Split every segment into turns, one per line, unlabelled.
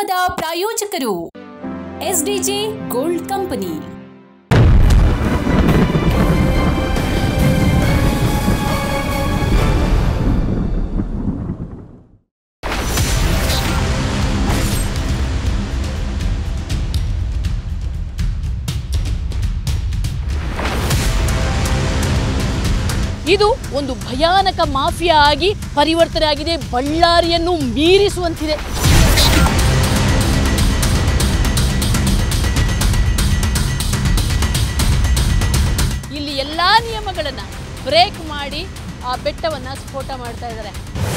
ಕಾರ್ಯಕ್ರಮದ ಪ್ರಾಯೋಜಕರು ಎಸ್ಡಿಜೆ gold company
ಇದು ಒಂದು ಭಯಾನಕ ಮಾಫಿಯಾ ಆಗಿ ಪರಿವರ್ತನೆ ಆಗಿದೆ ಬಳ್ಳಾರಿಯನ್ನು ಮೀರಿಸುವಂತಿದೆ ಇಲ್ಲಿ ಎಲ್ಲಾ ನಿಯಮಗಳನ್ನ ಬ್ರೇಕ್ ಮಾಡಿ ಆ ಬೆಟ್ಟವನ್ನ ಸ್ಫೋಟ ಮಾಡ್ತಾ ಇದ್ದಾರೆ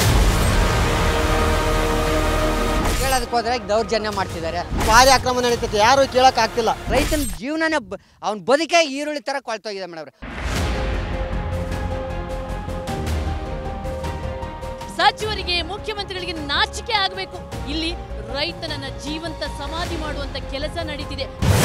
ಕೇಳೋದಕ್ಕೆ ಹೋದ್ರೆ ದೌರ್ಜನ್ಯ ಮಾಡ್ತಿದ್ದಾರೆ ಭಾರಿ ಆಕ್ರಮಣ ನಡೀತೈತೆ ಯಾರು ಕೇಳಕ್ ಆಗ್ತಿಲ್ಲ ರೈತನ ಜೀವನನೇ ಅವ್ನ ಬದುಕೇ ಈರುಳ್ಳಿ ತರ ಕೊಳ್ತೋಗಿದೆ ಮೇಡಮ್
ಸಚಿವರಿಗೆ ಮುಖ್ಯಮಂತ್ರಿಗಳಿಗೆ ನಾಚಿಕೆ ಆಗಬೇಕು ಇಲ್ಲಿ ರೈತನನ್ನ ಜೀವಂತ ಸಮಾಧಿ ಮಾಡುವಂತ ಕೆಲಸ ನಡೀತಿದೆ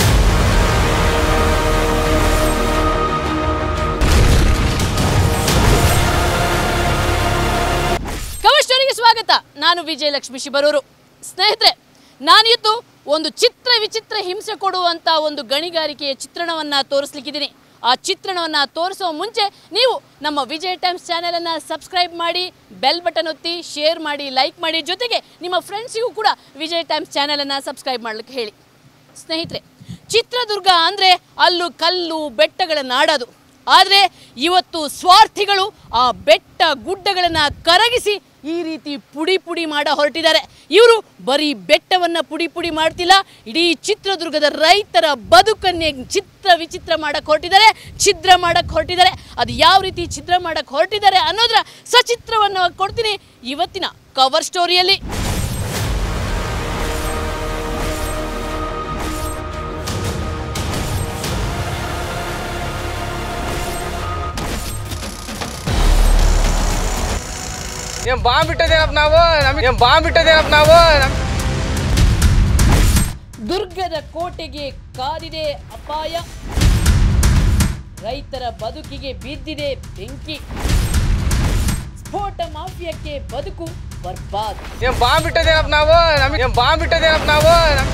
ಕವರ್ ಸ್ಟೋರಿಗೆ ಸ್ವಾಗತ ನಾನು ವಿಜಯಲಕ್ಷ್ಮಿ ಶಿಬರೂರು ಸ್ನೇಹಿತರೆ ನಾನಿದ್ದು ಒಂದು ಚಿತ್ರ ವಿಚಿತ್ರ ಹಿಂಸೆ ಕೊಡುವಂತ ಒಂದು ಗಣಿಗಾರಿಕೆಯ ಚಿತ್ರಣವನ್ನ ತೋರಿಸ್ಲಿಕ್ಕಿದ್ದೀನಿ ಆ ಚಿತ್ರಣವನ್ನ ತೋರಿಸುವ ಮುಂಚೆ ನೀವು ನಮ್ಮ ವಿಜಯ್ ಟೈಮ್ಸ್ ಚಾನೆಲನ್ನು ಸಬ್ಸ್ಕ್ರೈಬ್ ಮಾಡಿ ಬೆಲ್ ಬಟನ್ ಒತ್ತಿ ಶೇರ್ ಮಾಡಿ ಲೈಕ್ ಮಾಡಿ ಜೊತೆಗೆ ನಿಮ್ಮ ಫ್ರೆಂಡ್ಸಿಗೂ ಕೂಡ ವಿಜಯ್ ಟೈಮ್ಸ್ ಚಾನೆಲನ್ನು ಸಬ್ಸ್ಕ್ರೈಬ್ ಮಾಡ್ಲಿಕ್ಕೆ ಹೇಳಿ ಸ್ನೇಹಿತರೆ ಚಿತ್ರದುರ್ಗ ಅಂದರೆ ಅಲ್ಲೂ ಕಲ್ಲು ಬೆಟ್ಟಗಳ ನಾಡದು ಆದರೆ ಇವತ್ತು ಸ್ವಾರ್ಥಿಗಳು ಆ ಬೆಟ್ಟ ಗುಡ್ಡಗಳನ್ನು ಕರಗಿಸಿ ಈ ರೀತಿ ಪುಡಿ ಪುಡಿ ಮಾಡ ಹೊರಟಿದ್ದಾರೆ ಇವರು ಬರೀ ಬೆಟ್ಟವನ್ನು ಪುಡಿ ಪುಡಿ ಮಾಡ್ತಿಲ್ಲ ಇಡೀ ಚಿತ್ರದುರ್ಗದ ರೈತರ ಬದುಕನ್ನೇ ಚಿತ್ರ ವಿಚಿತ್ರ ಮಾಡಕ್ಕೆ ಹೊರಟಿದ್ದಾರೆ ಛಿದ್ರ ಮಾಡಕ್ಕೆ ಹೊರಟಿದ್ದಾರೆ ಅದು ಯಾವ ರೀತಿ ಛಿದ್ರ ಮಾಡಕ್ಕೆ ಹೊರಟಿದ್ದಾರೆ ಅನ್ನೋದರ ಸಚಿತ್ರವನ್ನು ಕೊಡ್ತೀನಿ ಇವತ್ತಿನ ಕವರ್ ಸ್ಟೋರಿಯಲ್ಲಿ
ಏನ್ ಬಾಂಬ್ ಇಟ್ಟದೇನಪ್ಪ ನಾವು ನಮಗೆ ಏನ್ ಬಾಂಬ್ ಇಟ್ಟದೇನಪ್ಪ ನಾವು ನಮ್-
ದುರ್ಗದ ಕೋಟೆಗೆ ಕಾದಿದೆ ಅಪಾಯ ರೈತರ ಬದುಕಿಗೆ ಬಿದ್ದಿದೆ ಬೆಂಕಿ ಸ್ಫೋಟ ಮಾಫಿಯಕ್ಕೆ ಬದುಕು ಬರ್ಬಾದ್
ಏನ್ ಬಾಂಬ್ ಇಟ್ಟದೇನಪ್ಪ ನಾವು ನಮಗೆ ಏನ್ ಬಾಂಬ್ ಇಟ್ಟದೇನಪ್ಪ ನಾವು ನಮ್-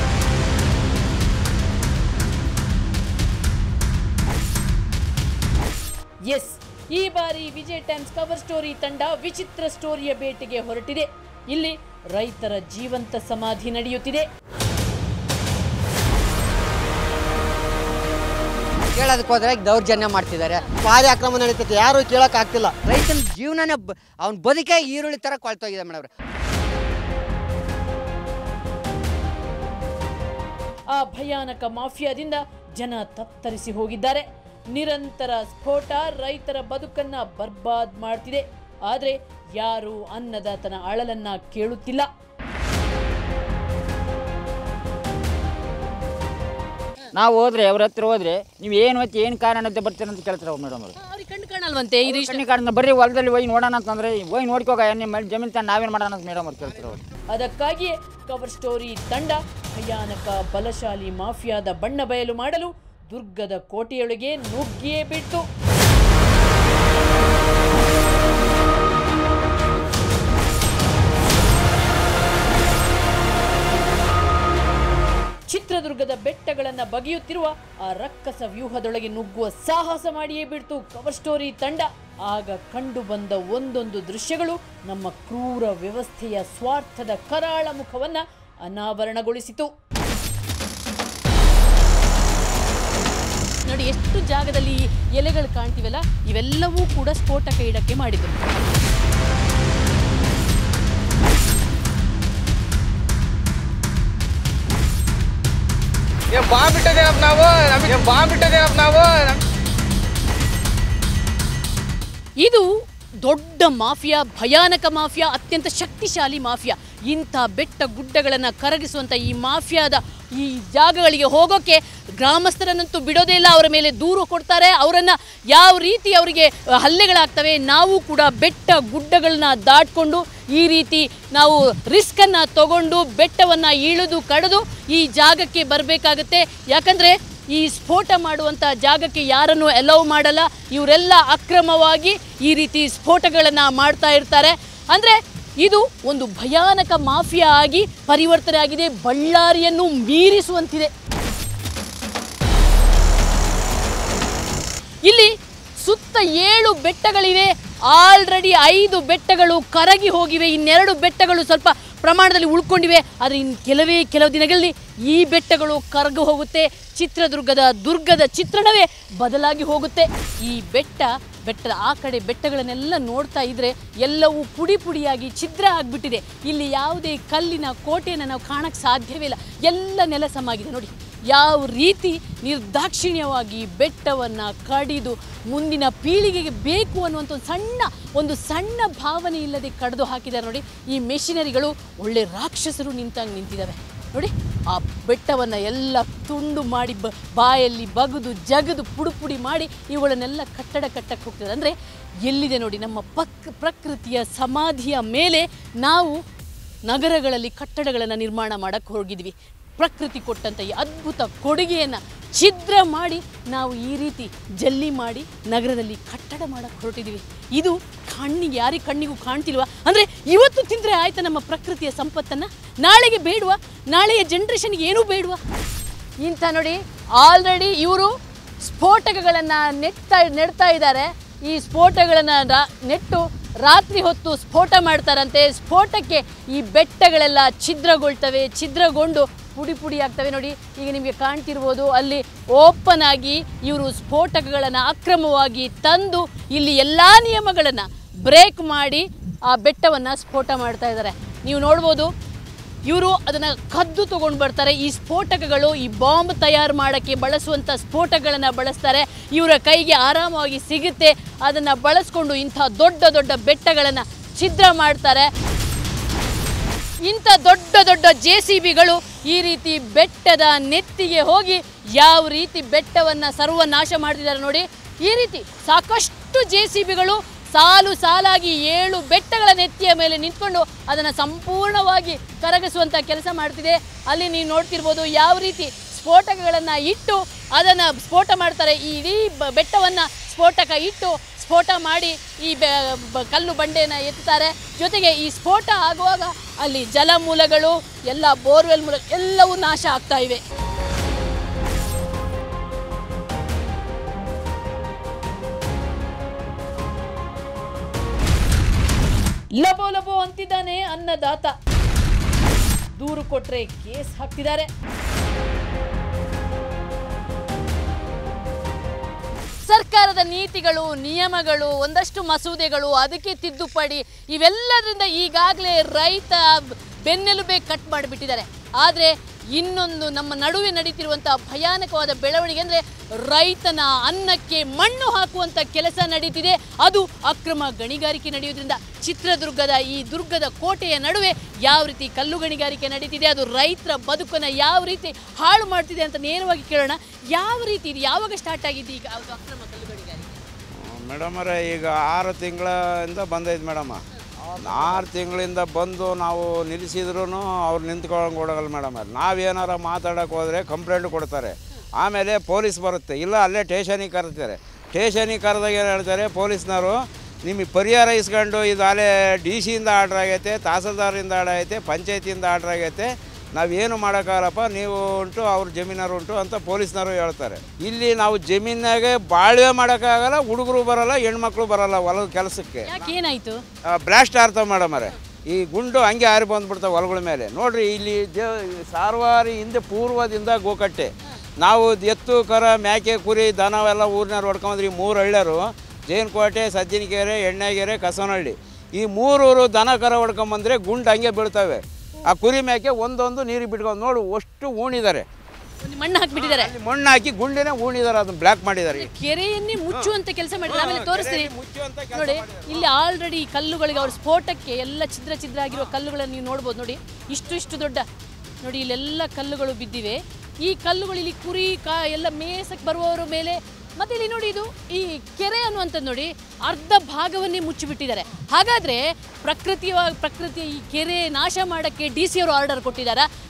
ಎಸ್ ಈ ಬಾರಿ ವಿಜಯ್ ಟೈಮ್ಸ್ ಕವರ್ ಸ್ಟೋರಿ ತಂಡ ವಿಚಿತ್ರ ಸ್ಟೋರಿಯ ಬೇಟೆಗೆ ಹೊರಟಿದೆ ಇಲ್ಲಿ ರೈತರ ಜೀವಂತ ಸಮಾಧಿ ನಡೆಯುತ್ತಿದೆ
ಕೇಳೋದಕ್ಕೆ ಹೋದ್ರೆ ದೌರ್ಜನ್ಯ ಮಾಡ್ತಿದ್ದಾರೆ ಭಾರಿ ಆಕ್ರಮಣ ನಡೀತೈತೆ ಯಾರು ಕೇಳಕ್ ಆಗ್ತಿಲ್ಲ ರೈತನ ಜೀವನನೇ ಅವ್ನ ಬದುಕೇ ಈರುಳ್ಳಿ ತರ ಕೊಳ್ತೋಗಿದೆ ಮೇಡಮ್
ಆ ಭಯಾನಕ ಮಾಫಿಯಾದಿಂದ ಜನ ತತ್ತರಿಸಿ ಹೋಗಿದ್ದಾರೆ ನಿರಂತರ ಸ್ಫೋಟ ರೈತರ ಬದುಕನ್ನ ಬರ್ಬಾದ್ ಮಾಡ್ತಿದೆ ಆದರೆ ಯಾರು ಅನ್ನದಾತನ ಅಳಲನ್ನ ಕೇಳುತ್ತಿಲ್ಲ
ನಾವು ಹೋದ್ರೆ ಅವ್ರ ಹತ್ರ ಹೋದ್ರೆ ನೀವು ಏನು ಹೊತ್ತಿ ಏನು ಕಾರಣ ಅಂತ ಬರ್ತೀರ ಅಂತ ಕೇಳ್ತಾರೆ ಅವ್ರು ಮೇಡಮ್ ಅವರು
ಅವ್ರಿಗೆ ಕಣ್ಣು ಕಾಣಲ್ವಂತೆ ಇದು ಇಷ್ಟ
ಕಣ್ಣಿ ಕಾರಣ ಬರ್ರಿ ಹೊಲದಲ್ಲಿ ಹೋಗಿ ನೋಡೋಣ ಅಂತಂದ್ರೆ ಹೋಗಿ ನೋಡ್ಕೋಗ ನಿಮ್ಮ ಮೇಲೆ ಜಮೀನು ತಾನು ನಾವೇನು ಮಾಡೋಣ ಅಂತ ಮೇಡಮ್ ಅವ್ರು ಕೇಳ್ತಾರೆ ಅವ್ರು
ಅದಕ್ಕಾಗಿಯೇ ಕವರ್ ಸ್ಟೋರಿ ತಂಡ ಭಯಾನಕ ಬಲಶಾಲಿ ಮಾಫಿಯಾದ ಬಣ್ಣ ಬಯಲು ಮಾಡಲು ದುರ್ಗದ ಕೋಟೆಯೊಳಗೆ ನುಗ್ಗಿಯೇ ಬಿಟ್ಟು ಚಿತ್ರದುರ್ಗದ ಬೆಟ್ಟಗಳನ್ನು ಬಗೆಯುತ್ತಿರುವ ಆ ರಕ್ಕಸ ವ್ಯೂಹದೊಳಗೆ ನುಗ್ಗುವ ಸಾಹಸ ಮಾಡಿಯೇ ಬಿಡ್ತು ಕವರ್ ಸ್ಟೋರಿ ತಂಡ ಆಗ ಕಂಡು ಬಂದ ಒಂದೊಂದು ದೃಶ್ಯಗಳು ನಮ್ಮ ಕ್ರೂರ ವ್ಯವಸ್ಥೆಯ ಸ್ವಾರ್ಥದ ಕರಾಳ ಮುಖವನ್ನ ಅನಾವರಣಗೊಳಿಸಿತು ನೋಡಿ ಎಷ್ಟು ಜಾಗದಲ್ಲಿ ಈ ಎಲೆಗಳು ಕಾಣ್ತಿವಲ್ಲ ಇವೆಲ್ಲವೂ ಕೂಡ ಸ್ಫೋಟಕ ಇಡಕ್ಕೆ ಮಾಡಿದ್ರು
ಏನ್ ಬಾಂಬ್ ಇಟ್ಟದೇನಪ್ಪ ನಾವು ನಮಗೆ ಏನ್ ಬಾಂಬ್ ಇಟ್ಟದೇನಪ್ಪ ನಾವು ನಮ್-
ಇದು ದೊಡ್ಡ ಮಾಫಿಯಾ ಭಯಾನಕ ಮಾಫಿಯಾ ಅತ್ಯಂತ ಶಕ್ತಿಶಾಲಿ ಮಾಫಿಯಾ ಇಂಥ ಬೆಟ್ಟ ಗುಡ್ಡಗಳನ್ನು ಕರಗಿಸುವಂಥ ಈ ಮಾಫಿಯಾದ ಈ ಜಾಗಗಳಿಗೆ ಹೋಗೋಕ್ಕೆ ಗ್ರಾಮಸ್ಥರನ್ನಂತೂ ಬಿಡೋದೇ ಇಲ್ಲ ಅವರ ಮೇಲೆ ದೂರು ಕೊಡ್ತಾರೆ ಅವರನ್ನು ಯಾವ ರೀತಿ ಅವರಿಗೆ ಹಲ್ಲೆಗಳಾಗ್ತವೆ ನಾವು ಕೂಡ ಬೆಟ್ಟ ಗುಡ್ಡಗಳನ್ನ ದಾಟ್ಕೊಂಡು ಈ ರೀತಿ ನಾವು ರಿಸ್ಕನ್ನು ತಗೊಂಡು ಬೆಟ್ಟವನ್ನು ಇಳಿದು ಕಡಿದು ಈ ಜಾಗಕ್ಕೆ ಬರಬೇಕಾಗತ್ತೆ ಯಾಕಂದರೆ ಈ ಸ್ಫೋಟ ಮಾಡುವಂಥ ಜಾಗಕ್ಕೆ ಯಾರನ್ನು ಅಲೌ ಮಾಡಲ್ಲ ಇವರೆಲ್ಲ ಅಕ್ರಮವಾಗಿ ಈ ರೀತಿ ಸ್ಫೋಟಗಳನ್ನು ಮಾಡ್ತಾ ಇರ್ತಾರೆ ಅಂದರೆ ಇದು ಒಂದು ಭಯಾನಕ ಮಾಫಿಯಾ ಆಗಿ ಪರಿವರ್ತನೆ ಆಗಿದೆ ಬಳ್ಳಾರಿಯನ್ನು ಮೀರಿಸುವಂತಿದೆ ಇಲ್ಲಿ ಸುತ್ತ ಏಳು ಬೆಟ್ಟಗಳಿವೆ ಆಲ್ರೆಡಿ ಐದು ಬೆಟ್ಟಗಳು ಕರಗಿ ಹೋಗಿವೆ ಇನ್ನೆರಡು ಬೆಟ್ಟಗಳು ಸ್ವಲ್ಪ ಪ್ರಮಾಣದಲ್ಲಿ ಉಳ್ಕೊಂಡಿವೆ ಆದರೆ ಇನ್ನು ಕೆಲವೇ ಕೆಲವು ದಿನಗಳಲ್ಲಿ ಈ ಬೆಟ್ಟಗಳು ಕರಗಿ ಹೋಗುತ್ತೆ ಚಿತ್ರದುರ್ಗದ ದುರ್ಗದ ಚಿತ್ರಣವೇ ಬದಲಾಗಿ ಹೋಗುತ್ತೆ ಈ ಬೆಟ್ಟ ಬೆಟ್ಟದ ಆ ಕಡೆ ಬೆಟ್ಟಗಳನ್ನೆಲ್ಲ ನೋಡ್ತಾ ಇದ್ರೆ ಎಲ್ಲವೂ ಪುಡಿ ಪುಡಿಯಾಗಿ ಛಿದ್ರ ಆಗಿಬಿಟ್ಟಿದೆ ಇಲ್ಲಿ ಯಾವುದೇ ಕಲ್ಲಿನ ಕೋಟೆಯನ್ನು ನಾವು ಕಾಣಕ್ಕೆ ಸಾಧ್ಯವೇ ಇಲ್ಲ ಎಲ್ಲ ನೆಲಸಮಾಗಿದೆ ನೋಡಿ ಯಾವ ರೀತಿ ನಿರ್ದಾಕ್ಷಿಣ್ಯವಾಗಿ ಬೆಟ್ಟವನ್ನು ಕಡಿದು ಮುಂದಿನ ಪೀಳಿಗೆಗೆ ಬೇಕು ಅನ್ನುವಂಥ ಒಂದು ಸಣ್ಣ ಒಂದು ಸಣ್ಣ ಭಾವನೆ ಇಲ್ಲದೆ ಕಡಿದು ಹಾಕಿದ್ದಾರೆ ನೋಡಿ ಈ ಮೆಷಿನರಿಗಳು ಒಳ್ಳೆ ರಾಕ್ಷಸರು ನಿಂತಾಗ ನಿಂತಿದ್ದಾವೆ ನೋಡಿ ಆ ಬೆಟ್ಟವನ್ನು ಎಲ್ಲ ತುಂಡು ಮಾಡಿ ಬ ಬಾಯಲ್ಲಿ ಬಗದು ಜಗದು ಪುಡು ಪುಡಿ ಮಾಡಿ ಇವುಗಳನ್ನೆಲ್ಲ ಕಟ್ಟಡ ಕಟ್ಟಕ್ಕೆ ಹೋಗ್ತದೆ ಅಂದರೆ ಎಲ್ಲಿದೆ ನೋಡಿ ನಮ್ಮ ಪಕ್ ಪ್ರಕೃತಿಯ ಸಮಾಧಿಯ ಮೇಲೆ ನಾವು ನಗರಗಳಲ್ಲಿ ಕಟ್ಟಡಗಳನ್ನು ನಿರ್ಮಾಣ ಮಾಡಕ್ಕೆ ಹೋಗಿದ್ವಿ ಪ್ರಕೃತಿ ಕೊಟ್ಟಂಥ ಈ ಅದ್ಭುತ ಕೊಡುಗೆಯನ್ನು ಛಿದ್ರ ಮಾಡಿ ನಾವು ಈ ರೀತಿ ಜಲ್ಲಿ ಮಾಡಿ ನಗರದಲ್ಲಿ ಕಟ್ಟಡ ಮಾಡಕ್ಕೆ ಹೊರಟಿದ್ದೀವಿ ಇದು ಕಣ್ಣಿಗೆ ಯಾರಿಗೆ ಕಣ್ಣಿಗೂ ಕಾಣ್ತಿಲ್ವಾ ಅಂದರೆ ಇವತ್ತು ತಿಂದರೆ ಆಯ್ತಾ ನಮ್ಮ ಪ್ರಕೃತಿಯ ಸಂಪತ್ತನ್ನು ನಾಳೆಗೆ ಬೇಡವಾ ನಾಳೆಯ ಜನ್ರೇಷನ್ಗೆ ಏನೂ ಬೇಡವಾ ಇಂಥ ನೋಡಿ ಆಲ್ರೆಡಿ ಇವರು ಸ್ಫೋಟಕಗಳನ್ನು ನೆಟ್ತಾ ನೆಡ್ತಾ ಇದ್ದಾರೆ ಈ ಸ್ಫೋಟಗಳನ್ನು ರಾ- ನೆಟ್ಟು ರಾತ್ರಿ ಹೊತ್ತು ಸ್ಫೋಟ ಮಾಡ್ತಾರಂತೆ ಸ್ಫೋಟಕ್ಕೆ ಈ ಬೆಟ್ಟಗಳೆಲ್ಲ ಛಿದ್ರಗೊಳ್ತವೆ ಛಿದ್ರಗೊಂಡು ಪುಡಿ ಪುಡಿ ಆಗ್ತವೆ ನೋಡಿ ಈಗ ನಿಮಗೆ ಕಾಣ್ತಿರ್ಬೋದು ಅಲ್ಲಿ ಓಪನ್ ಆಗಿ ಇವರು ಸ್ಫೋಟಕಗಳನ್ನು ಅಕ್ರಮವಾಗಿ ತಂದು ಇಲ್ಲಿ ಎಲ್ಲ ನಿಯಮಗಳನ್ನು ಬ್ರೇಕ್ ಮಾಡಿ ಆ ಬೆಟ್ಟವನ್ನು ಸ್ಫೋಟ ಮಾಡ್ತಾ ಇದ್ದಾರೆ ನೀವು ನೋಡ್ಬೋದು ಇವರು ಅದನ್ನು ಕದ್ದು ತಗೊಂಡು ಬರ್ತಾರೆ ಈ ಸ್ಫೋಟಕಗಳು ಈ ಬಾಂಬ್ ತಯಾರು ಮಾಡೋಕ್ಕೆ ಬಳಸುವಂಥ ಸ್ಫೋಟಗಳನ್ನು ಬಳಸ್ತಾರೆ ಇವರ ಕೈಗೆ ಆರಾಮವಾಗಿ ಸಿಗುತ್ತೆ ಅದನ್ನು ಬಳಸ್ಕೊಂಡು ಇಂಥ ದೊಡ್ಡ ದೊಡ್ಡ ಬೆಟ್ಟಗಳನ್ನು ಛಿದ್ರ ಮಾಡ್ತಾರೆ ಇಂಥ ದೊಡ್ಡ ದೊಡ್ಡ ಜೆ ಸಿ ಬಿಗಳು ಈ ರೀತಿ ಬೆಟ್ಟದ ನೆತ್ತಿಗೆ ಹೋಗಿ ಯಾವ ರೀತಿ ಬೆಟ್ಟವನ್ನು ಸರ್ವನಾಶ ಮಾಡ್ತಿದ್ದಾರೆ ನೋಡಿ ಈ ರೀತಿ ಸಾಕಷ್ಟು ಜೆ ಸಿ ಬಿಗಳು ಸಾಲು ಸಾಲಾಗಿ ಏಳು ಬೆಟ್ಟಗಳ ನೆತ್ತಿಯ ಮೇಲೆ ನಿಂತ್ಕೊಂಡು ಅದನ್ನು ಸಂಪೂರ್ಣವಾಗಿ ಕರಗಿಸುವಂಥ ಕೆಲಸ ಮಾಡ್ತಿದೆ ಅಲ್ಲಿ ನೀವು ನೋಡ್ತಿರ್ಬೋದು ಯಾವ ರೀತಿ ಸ್ಫೋಟಕಗಳನ್ನು ಇಟ್ಟು ಅದನ್ನು ಸ್ಫೋಟ ಮಾಡ್ತಾರೆ ಈ ಇಡೀ ಬ- ಬೆಟ್ಟವನ್ನು ಸ್ಫೋಟಕ ಇಟ್ಟು ಸ್ಫೋಟ ಮಾಡಿ ಈ ಬೆ- ಬ- ಕಲ್ಲು ಬಂಡೆಯನ್ನು ಎತ್ತುತ್ತಾರೆ ಜೊತೆಗೆ ಈ ಸ್ಫೋಟ ಆಗುವಾಗ ಅಲ್ಲಿ ಜಲಮೂಲಗಳು ಎಲ್ಲ ಬೋರ್ವೆಲ್ ಮೂಲ ಎಲ್ಲವೂ ನಾಶ ಆಗ್ತಾ ಇವೆ ಲಬೋ ಲಬೋ ಅಂತಿದ್ದಾನೆ ಅನ್ನದಾತ ದೂರು ಕೊಟ್ರೆ ಕೇಸ್ ಹಾಕ್ತಿದ್ದಾರೆ ಸರ್ಕಾರದ ನೀತಿಗಳು ನಿಯಮಗಳು ಒಂದಷ್ಟು ಮಸೂದೆಗಳು ಅದಕ್ಕೆ ತಿದ್ದುಪಡಿ ಇವೆಲ್ಲದರಿಂದ ಈಗಾಗಲೇ ರೈತ ಬೆನ್ನೆಲುಬೆ ಕಟ್ ಮಾಡಿಬಿಟ್ಟಿದ್ದಾರೆ ಆದರೆ ಇನ್ನೊಂದು ನಮ್ಮ ನಡುವೆ ನಡೀತಿರುವಂಥ ಭಯಾನಕವಾದ ಬೆಳವಣಿಗೆ ಅಂದರೆ ರೈತನ ಅನ್ನಕ್ಕೆ ಮಣ್ಣು ಹಾಕುವಂಥ ಕೆಲಸ ನಡೀತಿದೆ ಅದು ಅಕ್ರಮ ಗಣಿಗಾರಿಕೆ ನಡೆಯುವುದರಿಂದ ಚಿತ್ರದುರ್ಗದ ಈ ದುರ್ಗದ ಕೋಟೆಯ ನಡುವೆ ಯಾವ ರೀತಿ ಕಲ್ಲು ಗಣಿಗಾರಿಕೆ ನಡೀತಿದೆ ಅದು ರೈತರ ಬದುಕನ್ನು ಯಾವ ರೀತಿ ಹಾಳು ಮಾಡ್ತಿದೆ ಅಂತ ನೇರವಾಗಿ ಕೇಳೋಣ ಯಾವ ರೀತಿ ಇದು ಯಾವಾಗ ಸ್ಟಾರ್ಟ್ ಆಗಿದ್ದು ಈಗ ಅದು ಅಕ್ರಮ ಕಲ್ಲು ಗಣಿಗಾರಿಕೆ
ಮೇಡಮರೇ ಈಗ ಆರು ತಿಂಗಳಿಂದ ಬಂದೈತೆ ಮೇಡಮ ಆರು ತಿಂಗಳಿಂದ ಬಂದು ನಾವು ನಿಲ್ಲಿಸಿದ್ರು ಅವ್ರು ನಿಂತ್ಕೊಳ್ಳೋಂಗೆ ಕೊಡೋಲ್ಲ ಮೇಡಮ್ ನಾವೇನಾರ ಮಾತಾಡೋಕೆ ಹೋದರೆ ಕಂಪ್ಲೇಂಟ್ ಕೊಡ್ತಾರೆ ಆಮೇಲೆ ಪೊಲೀಸ್ ಬರುತ್ತೆ ಇಲ್ಲ ಅಲ್ಲೇ ಟೇಷನಿಗೆ ಕರೀತಾರೆ ಟೇಷನಿಗೆ ಕರೆದಾಗ ಏನು ಹೇಳ್ತಾರೆ ಪೊಲೀಸ್ನವರು ನಿಮಗೆ ಪರಿಹಾರ ಇಸ್ಕೊಂಡು ಇದು ಅಲ್ಲೇ ಡಿ ಸಿಯಿಂದ ಆರ್ಡ್ರ್ ಆಗೈತೆ ತಹಸೀಲ್ದಾರಿಂದ ಆರ್ಡ್ರ್ ಆಗೈತೆ ಪಂಚಾಯತಿಯಿಂದ ಆರ್ಡ್ರ್ ಆಗೈತೆ ನಾವೇನು ಮಾಡೋಕ್ಕಾಗಲ್ಲಪ್ಪ ನೀವು ಉಂಟು ಅವ್ರ ಜಮೀನವ್ರು ಉಂಟು ಅಂತ ಪೊಲೀಸ್ನವರು ಹೇಳ್ತಾರೆ ಇಲ್ಲಿ ನಾವು ಜಮೀನಾಗೆ ಬಾಳ್ವೆ ಮಾಡೋಕ್ಕಾಗಲ್ಲ ಹುಡುಗರು ಬರಲ್ಲ ಹೆಣ್ಮಕ್ಳು ಬರಲ್ಲ ಹೊಲದ ಕೆಲಸಕ್ಕೆ
ಯಾಕೆ ಏನಾಯಿತು
ಬ್ಲಾಸ್ಟ್ ಆರ್ತವೆ ಮೇಡಮರೆ ಈ ಗುಂಡು ಹಂಗೆ ಹಾರಿ ಬಂದ್ಬಿಡ್ತಾವೆ ಹೊಲಗಳ ಮೇಲೆ ನೋಡ್ರಿ ಇಲ್ಲಿ ದೇ ಸಾರ್ವಾರಿ ಹಿಂದೆ ಪೂರ್ವದಿಂದ ಗೋಕಟ್ಟೆ ನಾವು ಎತ್ತು ಕರ ಮೇಕೆ ಕುರಿ ದನವೆಲ್ಲ ಊರಿನವ್ರು ಹೊಡ್ಕೊಂಡ್ರಿ ಮೂರು ಹಳ್ಳಿಯರು ಜೇನುಕೋಟೆ ಸಜ್ಜನಕೆರೆ ಎಣ್ಣೆಗೆರೆ ಕಸನಹಳ್ಳಿ ಈ ಮೂರೂರು ದನ ಕರ ಹೊಡ್ಕೊಂಬಂದ್ರೆ ಗುಂಡು ಹಂಗೆ ಬೀಳ್ತವೆ ಆ ಕುರಿ ಮೇಕೆ ಒಂದೊಂದು ನೀರಿಗೆ ಬಿಟ್ಕೊಂಡು ನೋಡು ಅಷ್ಟು ಉಣಿದ್ದಾರೆ
ಒಂದು ಮಣ್ಣು ಹಾಕ್ಬಿಟ್ಟಿದ್ದಾರೆ
ಅಲ್ಲಿ ಮಣ್ಣು ಹಾಕಿ ಗುಂಡಿನೇ ಉಣಿದ್ದಾರೆ ಅದನ್ನ ಬ್ಲ್ಯಾಕ್ ಮಾಡಿದ್ದಾರೆ
ಕೆರೆಯನ್ನೇ ಮುಚ್ಚುವಂತ ಕೆಲಸ ಮಾಡಿದ್ರೆ ಆಮೇಲೆ ತೋರಿಸ್ತೀನಿ
ಕೆರೆಯಲ್ಲಿ ಮುಚ್ಚುವಂತ ಕೆಲ್ಸ
ನೋಡಿ ಇಲ್ಲಿ ಆಲ್ರೆಡಿ ಕಲ್ಲುಗಳಿಗೆ ಅವ್ರ ಸ್ಫೋಟಕ್ಕೆ ಎಲ್ಲ ಛಿದ್ರ ಛಿದ್ರ ಆಗಿರೋ ಕಲ್ಲುಗಳನ್ನು ನೀವು ನೋಡ್ಬೋದು ನೋಡಿ ಇಷ್ಟು ಇಷ್ಟು ದೊಡ್ಡ ನೋಡಿ ಇಲ್ಲೆಲ್ಲ ಕಲ್ಲುಗಳು ಬಿದ್ದಿವೆ ಈ ಕಲ್ಲುಗಳು ಇಲ್ಲಿ ಕುರಿ ಕಾ ಎಲ್ಲ ಮೇಸಕ್ಕೆ ಬರುವವರ ಮೇಲೆ ಮತ್ತೆ ಇಲ್ಲಿ ನೋಡಿ ಇದು ಈ ಕೆರೆ ಅನ್ನುವಂಥದ್ದು ನೋಡಿ ಅರ್ಧ ಭಾಗವನ್ನೇ ಮುಚ್ಚಿಬಿಟ್ಟಿದ್ದಾರೆ ಹಾಗಾದ್ರೆ ಪ್ರಕೃತಿಯ ಪ್ರಕೃತಿಯ ಈ ಕೆರೆ ನಾಶ ಮಾಡೋಕ್ಕೆ ಡಿ ಸಿ ಅವರು ಆರ್ಡರ್ ಕೊಟ್ಟಿದ್ದಾರೆ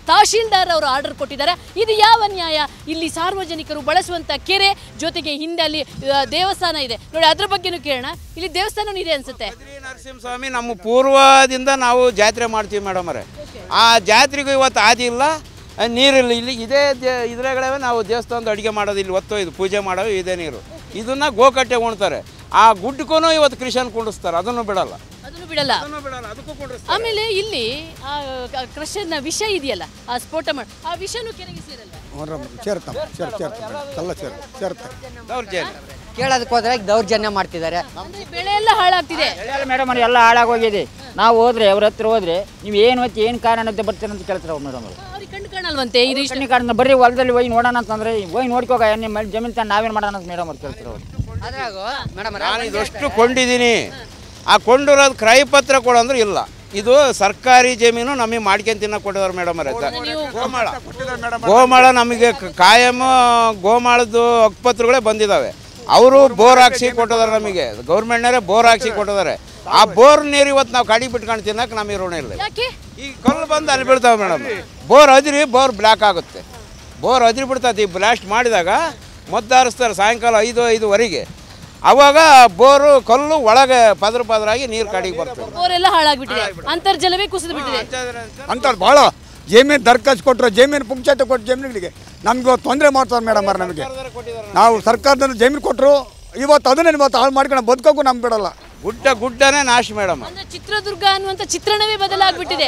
ತಹಶೀಲ್ದಾರ್ ಅವರು ಆರ್ಡರ್ ಕೊಟ್ಟಿದ್ದಾರೆ ಇದು ಯಾವ ನ್ಯಾಯ ಇಲ್ಲಿ ಸಾರ್ವಜನಿಕರು ಬಳಸುವಂತ ಕೆರೆ ಜೊತೆಗೆ ಹಿಂದೆ ಅಲ್ಲಿ ಆ, ದೇವಸ್ಥಾನ ಇದೆ ನೋಡಿ ಅದ್ರ ಬಗ್ಗೆನೂ ಕೇಳೋಣ ಇಲ್ಲಿ ದೇವಸ್ಥಾನ ಇದೆ ಅನ್ಸುತ್ತೆ
ಬದ್ರಿ ನರಸಿಂಹಸ್ವಾಮಿ ನಮ್ಮ ಪೂರ್ವದಿಂದ ನಾವು ಜಾತ್ರೆ ಮಾಡ್ತೀವಿ ಮೇಡಮ್ ಅವರೇ ಆ ಜಾತ್ರೆಗೂ ಇವತ್ತು ಆದಿ ಇಲ್ಲ ಆ, ನೀರಿಲ್ಲ ಇಲ್ಲಿ ಇದೇ ದೇ- ಇದ್ರಗಳೇ ನಾವು ದೇವಸ್ಥಾನದ ಅಡುಗೆ ಮಾಡೋದು ಇಲ್ಲಿ ಒತ್ತು ಇದು ಪೂಜೆ ಮಾಡೋದು ಇದೇ ನೀರು ಇದನ್ನ ಗೋಕಟ್ಟೆ ಉಣ್ತಾರೆ ಆ ಗುಡ್ಡಕ್ಕೂ ಇವತ್ತು ಕ್ರಿಶ್ಚಿಯನ್ ಕುಂಡಿಸ್ತಾರೆ ಅದನ್ನು ಬಿಡಲ್ಲ
ಅದನ್ನು ಬಿಡಲ್ಲ
ಅದನ್ನು ಬಿಡಲ್ಲ ಅದಕ್ಕೂ ಕುಂಡಿಸ್ತಾರೆ
ಆಮೇಲೆ ಇಲ್ಲಿ ಆ ಕ- ಕ್ರಷರ್ನ ವಿಷ ಇದೆಯಲ್ಲ ಆ ಸ್ಫೋಟ ಮಾಡಿ ಆ ವಿಷನೂ ಕೆರೆಗೆ ಸೇರಲ್ವಾ
ಸೇರ್ತಾವ ಸೇರ್ ಸೇರ್ತಾರೆ ಎಲ್ಲ ಸೇರ್ ಸೇರ್ತಾರೆ
ದೌರ್ಜನ್ಯ
ಕೇಳೋದಕ್ಕೆ ಹೋದ್ರೆ ದೌರ್ಜನ್ಯ ಮಾಡ್ತಿದ್ದಾರೆ
ಅಂದ್ರೆ ಬೆಳೆ ಎಲ್ಲ ಹಾಳಾಗ್ತಿದೆ
ಮೇಡಮ್ ಅವ್ರು ಎಲ್ಲ ಹಾಳಾಗೋಗಿದೆ ನಾವು ಹೋದ್ರೆ ಅವ್ರ ಹತ್ರ ಹೋದ್ರೆ ನೀವು ಏನು ಮತ್ತೆ ಏನು ಕಾರಣ ಅಂತ ಬರ್ತೀರ ಅಂತ ಕೇಳ್ತಾರೆ ಅವ್ರು ಮೇಡಮ್ ಅವರು
ಅವ್ರಿಗೆ ಕಣ್ಣು ಕಾಣಲ್ವಂತೆ ಇದು ಇಷ್ಟ
ಕಣ್ಣಿ ಕಾರಣ ಬರ್ರಿ ಹೊಲದಲ್ಲಿ ಹೋಗಿ ನೋಡೋಣ ಅಂತಂದ್ರೆ ಹೋಗಿ ನೋಡ್ಕೋಗ ನಿಮ್ಮ ಜಮೀನು ತಾನು ನಾವೇನು ಮಾಡೋಣ ಅಂತ ಮೇಡಮ್ ಅವ್ರು ಕೇಳ್ತಾರೆ ಅವ್ರು
ಅದ್ರಾಗು ಮೇಡಮ್
ನಾನು ಇದಷ್ಟು ಕೊಂಡಿದ್ದೀನಿ ಆ ಕೊಂಡಿರೋದು ಕ್ರಯಪತ್ರ ಕೊಡಂದ್ರೆ ಇಲ್ಲ ಇದು ಸರ್ಕಾರಿ ಜಮೀನು ನಮಗೆ ಮಾಡ್ಕೊಂಡ್ ತಿನ್ನಕ್ಕೆ ಕೊಟ್ಟಿದ್ದಾರೆ ಮೇಡಮ್ ಅವರೇ ಗೋಮಾಳ ಗೋಮಾಳ ನಮಗೆ ಕ- ಕಾಯಂ ಗೋಮಾಳದ್ದು ಹಕ್ಕುಪತ್ರಗಳೇ ಬಂದಿದ್ದಾವೆ ಅವರು ಬೋರ್ ಹಾಕ್ಸಿ ಕೊಟ್ಟಿದ್ದಾರೆ ನಮಗೆ ಗೌರ್ಮೆಂಟ್ನವರೇ ಬೋರ್ ಹಾಕ್ಸಿ ಕೊಟ್ಟಿದ್ದಾರೆ ಆ ಬೋರ್ ನೀರು ಇವತ್ತು ನಾವು ಕಡಿ ಬಿಟ್ಕೊಂಡು ತಿನ್ನಕ್ಕೆ ನಮಗೆ ಋಣ ಇಲ್ಲ
ಯಾಕೆ
ಈ ಕಲ್ಲು ಬಂದು ಅಲ್ಲಿ ಬೀಳ್ತಾವೆ ಮೇಡಮ್ ಬೋರ್ ಅದಿರಿ ಬೋರ್ ಬ್ಲ್ಯಾಕ್ ಆಗುತ್ತೆ ಬೋರ್ ಅದಿರಿ ಬಿಡ್ತದೆ ಈ ಬ್ಲಾಸ್ಟ್ ಮಾಡಿದಾಗ ಮದ್ದಾರಿಸ್ತಾರೆ ಸಾಯಂಕಾಲ ಐದು ಐದುವರೆಗೆ ಅವಾಗ ಬೋರು ಕಲ್ಲು ಒಳಗೆ ಪದ್ರ ಪದರಾಗಿ ನೀರು ಕಡಿಗೆ ಬರ್ತದೆ
ಬೋರೆಲ್ಲ ಹಾಳಾಗ್ಬಿಟ್ಟಿದೆ ಅಂತರ್ಜಲವೇ ಕುಸಿದು ಬಿಟ್ಟಿದೆ
ಅಂತ ಭಾಳ ಜಮೀನು ದರ್ಖಾಸ್ತು ಕೊಟ್ಟರು ಜಮೀನು ಪುಂಚಾಯಿತಿ ಕೊಟ್ಟು ಜಮೀನುಗಳಿಗೆ ನಮ್ಗೆ ತೊಂದರೆ ಮಾಡ್ತಾರೆ ಮೇಡಮ್ ಅವ್ರು ನಮಗೆ ನಾವು ಸರ್ಕಾರದಿಂದ ಜಮೀನು ಕೊಟ್ಟರು ಇವತ್ತು ಅದನ್ನೇ ಇವತ್ತು ಹಾಳು ಮಾಡ್ಕೊಂಡು ಬದುಕೋಕ್ಕೂ ನಮ್ಗೆ ಬಿಡಲ್ಲ
ಗುಡ್ಡ ಗುಡ್ಡನೇ ನಾಶ ಮೇಡಮ್
ಅಂದ್ರೆ ಚಿತ್ರದುರ್ಗ ಅನ್ನುವಂಥ ಚಿತ್ರಣವೇ ಬದಲಾಗ್ಬಿಟ್ಟಿದೆ